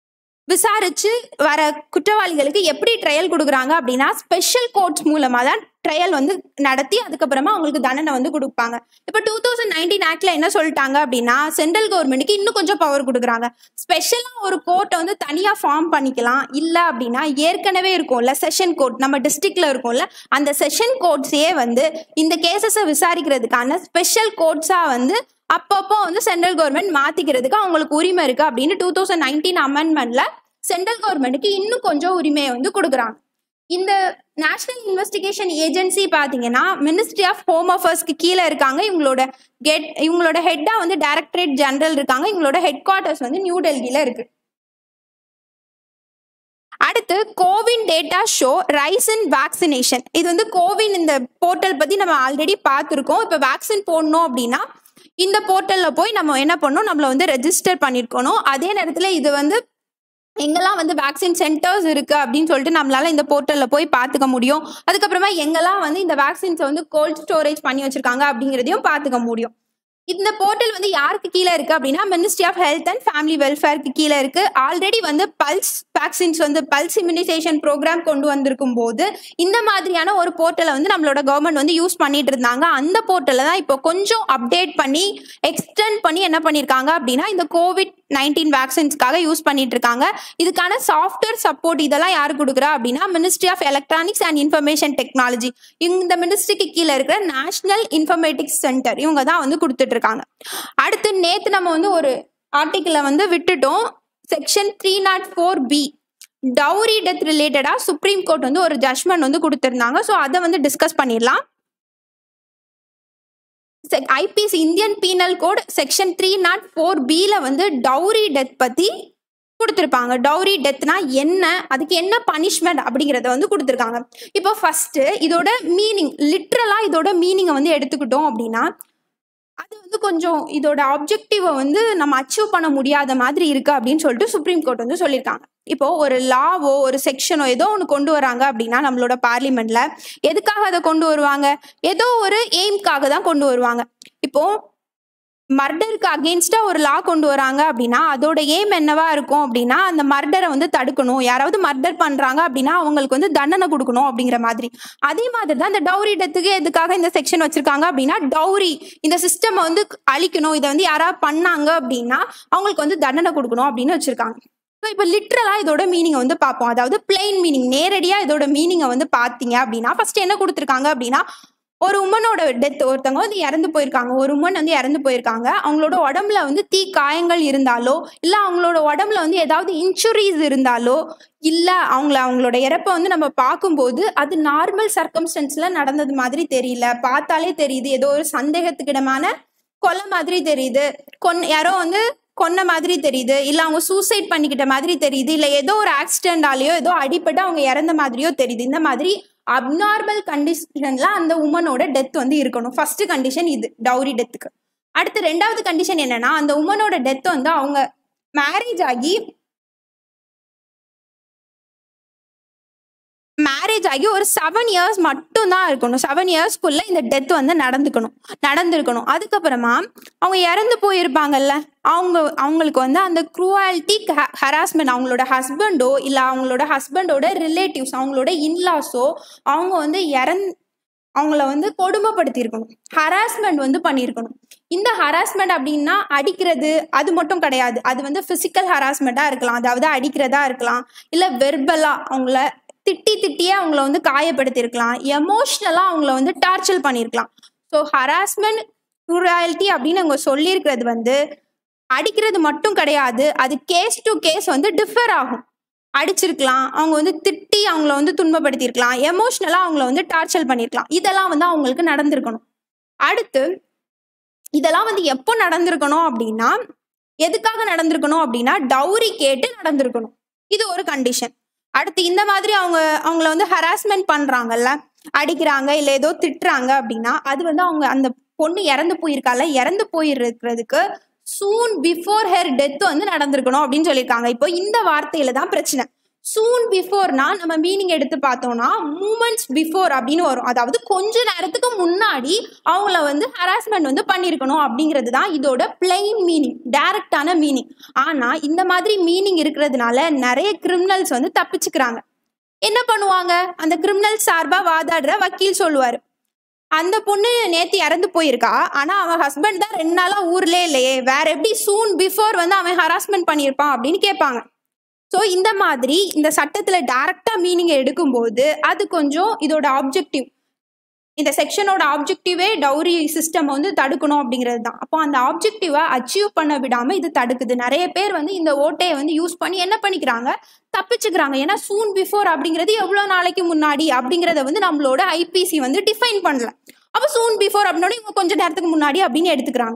விசாரிச்சு வர குற்றவாளிகளுக்கு எப்படி ட்ரையல் கொடுக்குறாங்க அப்படின்னா ஸ்பெஷல் கோர்ட்ஸ் மூலமா தான் ட்ரையல் வந்து நடத்தி அதுக்கப்புறமா அவங்களுக்கு தண்டனை வந்து கொடுப்பாங்க இப்போ டூ தௌசண்ட் நைன்டீன் ஆக்ட்ல என்ன சொல்லிட்டாங்க அப்படின்னா சென்ட்ரல் கவர்மெண்ட்டுக்கு இன்னும் கொஞ்சம் பவர் கொடுக்குறாங்க ஸ்பெஷலாக ஒரு கோர்ட்டை வந்து தனியாக ஃபார்ம் பண்ணிக்கலாம் இல்லை அப்படின்னா ஏற்கனவே இருக்கும்ல செஷன் கோர்ட் நம்ம டிஸ்ட்ரிக்ட்ல இருக்கும்ல அந்த செஷன் கோர்ட்ஸையே வந்து இந்த கேசஸை விசாரிக்கிறதுக்கான ஸ்பெஷல் கோர்ட்ஸாக வந்து அப்பப்போ வந்து சென்ட்ரல் கவர்மெண்ட் மாத்திக்கிறதுக்கு அவங்களுக்கு உரிமை இருக்கு அப்படின்னு டூ தௌசண்ட் நைன்டீன் அமெண்ட்மெண்ட்ல சென்ட்ரல் கவர்மெண்ட்டுக்கு இன்னும் கொஞ்சம் உரிமையை வந்து கொடுக்குறாங்க இந்த நேஷனல் இன்வெஸ்டிகேஷன் ஏஜென்சி பார்த்தீங்கன்னா மினிஸ்ட்ரி ஆஃப் ஹோம் அஃபேர்ஸ்க்கு கீழே இருக்காங்க இவங்களோட கெட் இவங்களோட ஹெட்டா வந்து டைரக்டரேட் ஜெனரல் இருக்காங்க இவங்களோட ஹெட் குவார்ட்டர்ஸ் வந்து நியூ டெல்லியில இருக்கு அடுத்து CoWIN data show rise in vaccination இது வந்து கோவின் இந்த போர்ட்டல் பத்தி நம்ம ஆல்ரெடி பார்த்துருக்கோம் இப்போ வேக்சின் போடணும் அப்படின்னா இந்த போர்ட்டலில் போய் நம்ம என்ன பண்ணணும் நம்மளை வந்து ரெஜிஸ்டர் பண்ணியிருக்கணும் அதே நேரத்தில் இது வந்து எங்கெல்லாம் வந்து வேக்சின் சென்டர்ஸ் இருக்கு அப்படின்னு சொல்லிட்டு நம்மளால இந்த போர்ட்டல்ல போய் பார்த்துக்க முடியும் அதுக்கப்புறமா எங்கெல்லாம் வந்து இந்த வேக்சின்ஸை வந்து கோல்ட் ஸ்டோரேஜ் பண்ணி வச்சிருக்காங்க அப்படிங்கிறதையும் பார்த்துக்க முடியும் இந்த போர்ட்டல் வந்து யாருக்கு கீழே இருக்கு அப்படின்னா ministry of health and family வெல்ஃபேருக்கு கீழே இருக்கு ஆல்ரெடி வந்து பல்ஸ் வேக்சின்ஸ் வந்து பல்ஸ் இம்யூனைசேஷன் ப்ரோக்ராம் கொண்டு வந்திருக்கும் போது இந்த மாதிரியான ஒரு போர்ட்டலை வந்து நம்மளோட கவர்மெண்ட் வந்து யூஸ் பண்ணிட்டு இருந்தாங்க அந்த போர்ட்டலை தான் இப்போ கொஞ்சம் அப்டேட் பண்ணி எக்ஸ்டெண்ட் பண்ணி என்ன பண்ணியிருக்காங்க அப்படின்னா இந்த கோவிட் நைன்டீன் வேக்சின்ஸ்க்காக யூஸ் பண்ணிட்டு இருக்காங்க இதுக்கான சாஃப்ட்வேர் சப்போர்ட் இதெல்லாம் யார் கொடுக்குறா அப்படின்னா ministry of electronics and information technology இந்த மினிஸ்ட்ரிக்கு கீழே இருக்கிற நேஷனல் இன்ஃபர்மேட்டிக்ஸ் சென்டர் இவங்க தான் வந்து கொடுத்துட்டு இருக்காங்க அடுத்து நேத்து நம்ம வந்து ஒரு ஆர்டிக்கிளை வந்து விட்டுட்டோம் section three nought four B dowry death ரிலேட்டடாக சுப்ரீம் கோர்ட் வந்து ஒரு ஜட்மெண்ட் வந்து கொடுத்துருந்தாங்க ஸோ அதை வந்து டிஸ்கஸ் பண்ணிடலாம் IPC Indian penal code section three nought four பியில் வந்து டவுரி டெத் பற்றி கொடுத்துருப்பாங்க டவுரி டெத்னா என்ன அதுக்கு என்ன பனிஷ்மெண்ட் அப்படிங்கிறத வந்து கொடுத்துருக்காங்க இப்போ ஃபர்ஸ்ட் இதோட மீனிங் லிட்ரலாக இதோட மீனிங்கை வந்து எடுத்துக்கிட்டோம் அப்படின்னா அது வந்து கொஞ்சம் இதோட ஆப்ஜெக்டிவை வந்து நம்ம அச்சீவ் பண்ண முடியாத மாதிரி இருக்கு அப்படின்னு சொல்லிட்டு சுப்ரீம் கோர்ட் வந்து சொல்லியிருக்காங்க இப்போ ஒரு லாவோ ஒரு செக்ஷனோ ஏதோ ஒன்று கொண்டு வராங்க அப்படின்னா நம்மளோட பார்லிமெண்ட்ல எதுக்காக அதை கொண்டு வருவாங்க ஏதோ ஒரு எய்ம்காக தான் கொண்டு வருவாங்க இப்போ மர்டருக்கு அகெயின்ஸ்டா ஒரு லா கொண்டு வராங்க அப்படின்னா அதோட எய்ம் என்னவா இருக்கும் அப்படின்னா அந்த மர்டரை வந்து தடுக்கணும் யாராவது மர்டர் பண்றாங்க அப்படின்னா அவங்களுக்கு வந்து தண்டனை கொடுக்கணும் அப்படிங்கிற மாதிரி அதே மாதிரி தான் இந்த டவுரி டெத்துக்கு எதுக்காக இந்த செக்ஷன் வச்சிருக்காங்க அப்படின்னா டவுரி இந்த சிஸ்டம் வந்து அழிக்கணும் இதை வந்து யாராவது பண்ணாங்க அப்படின்னா அவங்களுக்கு வந்து தண்டனை கொடுக்கணும் அப்படின்னு வச்சிருக்காங்க ஸோ இப்போ லிட்ரலாக இதோட மீனிங்கை வந்து பார்ப்போம் அதாவது பிளெயின் மீனிங் நேரடியாக இதோட மீனிங்கை வந்து பார்த்தீங்க அப்படின்னா ஃபர்ஸ்ட் என்ன கொடுத்துருக்காங்க அப்படின்னா ஒரு உமனோட டெத் ஒருத்தவங்க வந்து இறந்து போயிருக்காங்க ஒரு உமன் வந்து இறந்து போயிருக்காங்க அவங்களோட உடம்புல வந்து தீ காயங்கள் இருந்தாலோ இல்லை அவங்களோட உடம்புல வந்து ஏதாவது இன்சுரிஸ் இருந்தாலோ இல்லை அவங்கள அவங்களோட இறப்பை வந்து நம்ம பார்க்கும்போது அது நார்மல் சர்க்கம்ஸ்டன்ஸில் நடந்தது மாதிரி தெரியல பார்த்தாலே தெரியுது ஏதோ ஒரு சந்தேகத்துக்கிடமான கொலை மாதிரி தெரியுது கொன் யாரோ வந்து கொன்ன மாதிரி தெரியுது இல்லை அவங்க சூசைட் பண்ணிக்கிட்ட மாதிரி தெரியுது இல்லை ஏதோ ஒரு ஆக்சிடென்டாலேயோ ஏதோ அடிபட்டு அவங்க இறந்த மாதிரியோ தெரியுது இந்த மாதிரி அப்நார்மல் கண்டிஷன்ல அந்த உமனோட டெத் வந்து இருக்கணும் ஃபர்ஸ்ட் கண்டிஷன் இது டவுரி டெத்துக்கு அடுத்து ரெண்டாவது கண்டிஷன் என்னன்னா அந்த உமனோட டெத் வந்து அவங்க மேரேஜ் ஆகி மேரேஜ் ஆகி ஒரு செவன் இயர்ஸ் மட்டும் தான் இருக்கணும் செவன் இயர்ஸ்க்குள்ள இந்த டெத் வந்து நடந்துக்கணும் நடந்திருக்கணும் அதுக்கப்புறமா அவங்க இறந்து போயிருப்பாங்கல்ல அவங்க அவங்களுக்கு வந்து அந்த க்ரூவாலிட்டி ஹராஸ்மெண்ட் அவங்களோட ஹஸ்பண்டோ இல்லை அவங்களோட ஹஸ்பண்டோட ரிலேட்டிவ்ஸ் அவங்களோட இன்லாஸோ அவங்க வந்து இறந் அவங்கள வந்து கொடுமைப்படுத்தியிருக்கணும் ஹராஸ்மெண்ட் வந்து பண்ணியிருக்கணும் இந்த ஹராஸ்மெண்ட் அப்படின்னா அடிக்கிறது அது மட்டும் கிடையாது அது வந்து ஃபிசிக்கல் ஹராஸ்மெண்ட்டாக இருக்கலாம் அதாவது அடிக்கிறதா இருக்கலாம் இல்லை வெர்பலாக அவங்கள திட்டி திட்டியே அவங்கள வந்து காயப்படுத்தியிருக்கலாம் எமோஷ்னலாக அவங்கள வந்து டார்ச்சர் பண்ணியிருக்கலாம் ஸோ ஹராஸ்மெண்ட் க்ரூராலிட்டி அப்படின்னு அவங்க சொல்லியிருக்கிறது வந்து அடிக்கிறது மட்டும் கிடையாது அது கேஸ் டு கேஸ் வந்து டிஃபர் ஆகும் அடிச்சிருக்கலாம் அவங்க வந்து திட்டி அவங்கள வந்து துன்பப்படுத்தியிருக்கலாம் எமோஷ்னலாக அவங்கள வந்து டார்ச்சர் பண்ணியிருக்கலாம் இதெல்லாம் வந்து அவங்களுக்கு நடந்திருக்கணும் அடுத்து இதெல்லாம் வந்து எப்போ நடந்திருக்கணும் அப்படின்னா எதுக்காக நடந்திருக்கணும் அப்படின்னா டவுரி கேட்டு நடந்திருக்கணும் இது ஒரு கண்டிஷன் அடுத்து இந்த மாதிரி அவங்க அவங்கள வந்து ஹராஸ்மெண்ட் பண்றாங்கல்ல அடிக்கிறாங்க இல்லை ஏதோ திட்டுறாங்க அப்படின்னா அது வந்து அவங்க அந்த பொண்ணு இறந்து போயிருக்கால இறந்து போயிருக்கிறதுக்கு சூன் பிஃபோர் ஹெர் டெத் வந்து நடந்திருக்கணும் அப்படின்னு சொல்லியிருக்காங்க இப்போ இந்த வார்த்தையில தான் பிரச்சனை சூன் பிஃபோர்னா நம்ம மீனிங் எடுத்து பார்த்தோம்னா மூமெண்ட்ஸ் பிஃபோர் அப்படின்னு வரும் அதாவது கொஞ்ச நேரத்துக்கு முன்னாடி அவங்கள வந்து ஹராஸ்மெண்ட் வந்து பண்ணியிருக்கணும் அப்படிங்கிறது தான் இதோட பிளெயின் மீனிங் டைரக்டான மீனிங் ஆனால் இந்த மாதிரி மீனிங் இருக்கிறதுனால நிறைய கிரிமினல்ஸ் வந்து தப்பிச்சுக்கிறாங்க என்ன பண்ணுவாங்க அந்த கிரிமினல் சார்பா வாதாடுற வக்கீல் சொல்லுவாரு அந்த பொண்ணு நேத்து இறந்து போயிருக்கா ஆனா அவன் ஹஸ்பண்ட் தான் ரெண்டு நாளா ஊர்லயே இல்லையே வேற எப்படி சூன் பிஃபோர் வந்து அவன் ஹராஸ்மெண்ட் பண்ணியிருப்பான் அப்படின்னு கேட்பாங்க ஸோ இந்த மாதிரி இந்த சட்டத்துல டைரக்டா மீனிங் எடுக்கும்போது அது கொஞ்சம் இதோட ஆப்ஜெக்டிவ் இந்த செக்ஷனோட ஆப்ஜெக்டிவே டவுரி சிஸ்டம் வந்து தடுக்கணும் அப்படிங்கிறது தான் அப்போ அந்த ஆப்ஜெக்டிவை அச்சீவ் பண்ண விடாம இது தடுக்குது நிறைய பேர் வந்து இந்த ஓட்டையை வந்து யூஸ் பண்ணி என்ன பண்ணிக்கிறாங்க தப்பிச்சுக்கிறாங்க ஏன்னா சூன் பிஃபோர் அப்படிங்கிறது எவ்வளோ நாளைக்கு முன்னாடி அப்படிங்கிறத வந்து நம்மளோட ஐபிசி வந்து டிஃபைன் பண்ணல அப்போ சூன் பிஃபோர் அப்படின்னோட இவங்க கொஞ்ச நேரத்துக்கு முன்னாடி அப்படின்னு எடுத்துக்கிறாங்க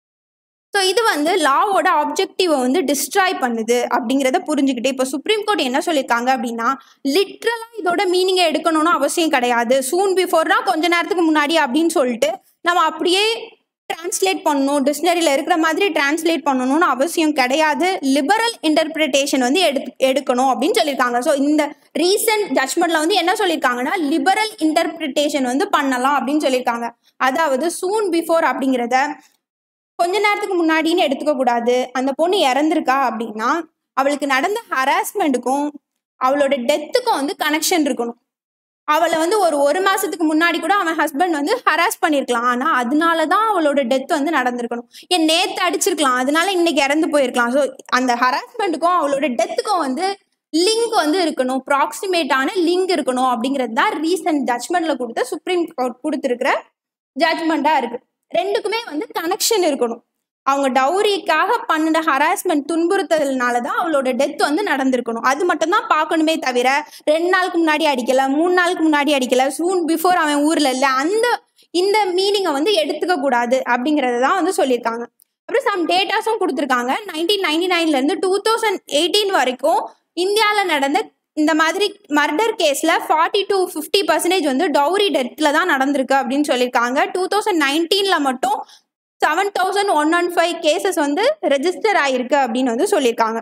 ஸோ இது வந்து லாவோட ஆப்ஜெக்டிவை வந்து டிஸ்ட்ராய் பண்ணுது அப்படிங்கிறத புரிஞ்சுக்கிட்டு இப்போ சுப்ரீம் கோர்ட் என்ன சொல்லியிருக்காங்க அப்படின்னா லிட்ரலாக இதோட மீனிங்கை எடுக்கணும்னு அவசியம் கிடையாது சூன் பிஃபோர்னா கொஞ்ச நேரத்துக்கு முன்னாடி அப்படின்னு சொல்லிட்டு நம்ம அப்படியே டிரான்ஸ்லேட் பண்ணணும் டிக்ஷனரியில் இருக்கிற மாதிரி டிரான்ஸ்லேட் பண்ணணும்னு அவசியம் கிடையாது லிபரல் இன்டர்பிரிட்டேஷன் வந்து எடு எடுக்கணும் அப்படின்னு சொல்லியிருக்காங்க ஸோ இந்த ரீசன்ட் ஜட்மெண்ட்ல வந்து என்ன சொல்லியிருக்காங்கன்னா லிபரல் இன்டர்பிரிட்டேஷன் வந்து பண்ணலாம் அப்படின்னு சொல்லியிருக்காங்க அதாவது சூன் பிஃபோர் அப்படிங்கிறத கொஞ்ச நேரத்துக்கு முன்னாடின்னு எடுத்துக்க கூடாது அந்த பொண்ணு இறந்திருக்கா அப்படின்னா அவளுக்கு நடந்த ஹராஸ்மெண்ட்டுக்கும் அவளோட டெத்துக்கும் வந்து கனெக்ஷன் இருக்கணும் அவளை வந்து ஒரு ஒரு மாசத்துக்கு முன்னாடி கூட அவன் ஹஸ்பண்ட் வந்து ஹராஸ் பண்ணியிருக்கலாம் ஆனா அதனால தான் அவளோட டெத் வந்து நடந்திருக்கணும் என் நேத்து அடிச்சிருக்கலாம் அதனால இன்னைக்கு இறந்து போயிருக்கலாம் ஸோ அந்த ஹராஸ்மெண்ட்டுக்கும் அவளோட டெத்துக்கும் வந்து லிங்க் வந்து இருக்கணும் ப்ராக்சிமேட்டான லிங்க் இருக்கணும் அப்படிங்கிறது தான் ரீசன்ட் ஜட்மெண்ட்ல கொடுத்த சுப்ரீம் கோர்ட் கொடுத்துருக்கிற ஜட்மெண்டா இருக்கு ரெண்டுக்குமே வந்து கனெக்ஷன் இருக்கணும் அவங்க டவுரிக்காக பண்ணின ஹராஸ்மெண்ட் துன்புறுத்தல்னால தான் அவளோட டெத் வந்து நடந்திருக்கணும் அது மட்டும் தான் பார்க்கணுமே தவிர ரெண்டு நாளுக்கு முன்னாடி அடிக்கல மூணு நாளுக்கு முன்னாடி அடிக்கல சூன் பிஃபோர் அவன் ஊர்ல இல்லை அந்த இந்த மீனிங்கை வந்து எடுத்துக்க கூடாது அப்படிங்கறத தான் வந்து சொல்லியிருக்காங்க அப்புறம் சம் டேட்டாஸும் கொடுத்துருக்காங்க நைன்டீன் நைன்டி நைன்ல இருந்து டூ தௌசண்ட் எயிட்டீன் வரைக்கும் இந்தியாவில் நடந்த இந்த மாதிரி மர்டர் கேஸ்ல ஃபார்ட்டி டு ஃபிஃப்டி பர்சன்டேஜ் வந்து டவுரி டெத்ல தான் நடந்திருக்கு அப்படின்னு சொல்லியிருக்காங்க டூ தௌசண்ட் நைன்டீன்ல மட்டும் seven thousand one one five cases வந்து ரெஜிஸ்டர் ஆயிருக்கு அப்படின்னு வந்து சொல்லியிருக்காங்க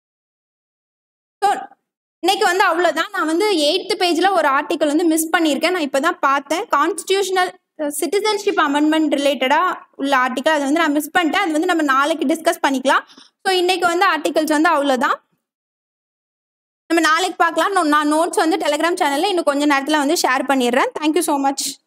ஸோ இன்னைக்கு வந்து அவ்வளோதான் நான் வந்து எயித்து பேஜில் ஒரு ஆர்டிக்கல் வந்து மிஸ் பண்ணியிருக்கேன் நான் இப்போ தான் பார்த்தேன் கான்ஸ்டியூஷனல் சிட்டிசன்ஷிப் அமெண்ட்மெண்ட் ரிலேட்டடாக உள்ள ஆர்டிக்கல் அதை வந்து நான் மிஸ் பண்ணிட்டேன் அது வந்து நம்ம நாளைக்கு டிஸ்கஸ் பண்ணிக்கலாம் ஸோ இன்னைக்கு வந்து ஆர்டிகல்ஸ் வந்து அவ்வளோதான் நம்ம நாளைக்கு பார்க்கலாம் நான் நோட்ஸ் வந்து டெலிகிராம் சேனலில் இன்னும் கொஞ்ச நேரத்தில் வந்து ஷேர் பண்ணிடுறேன் தேங்க்யூ ஸோ மச்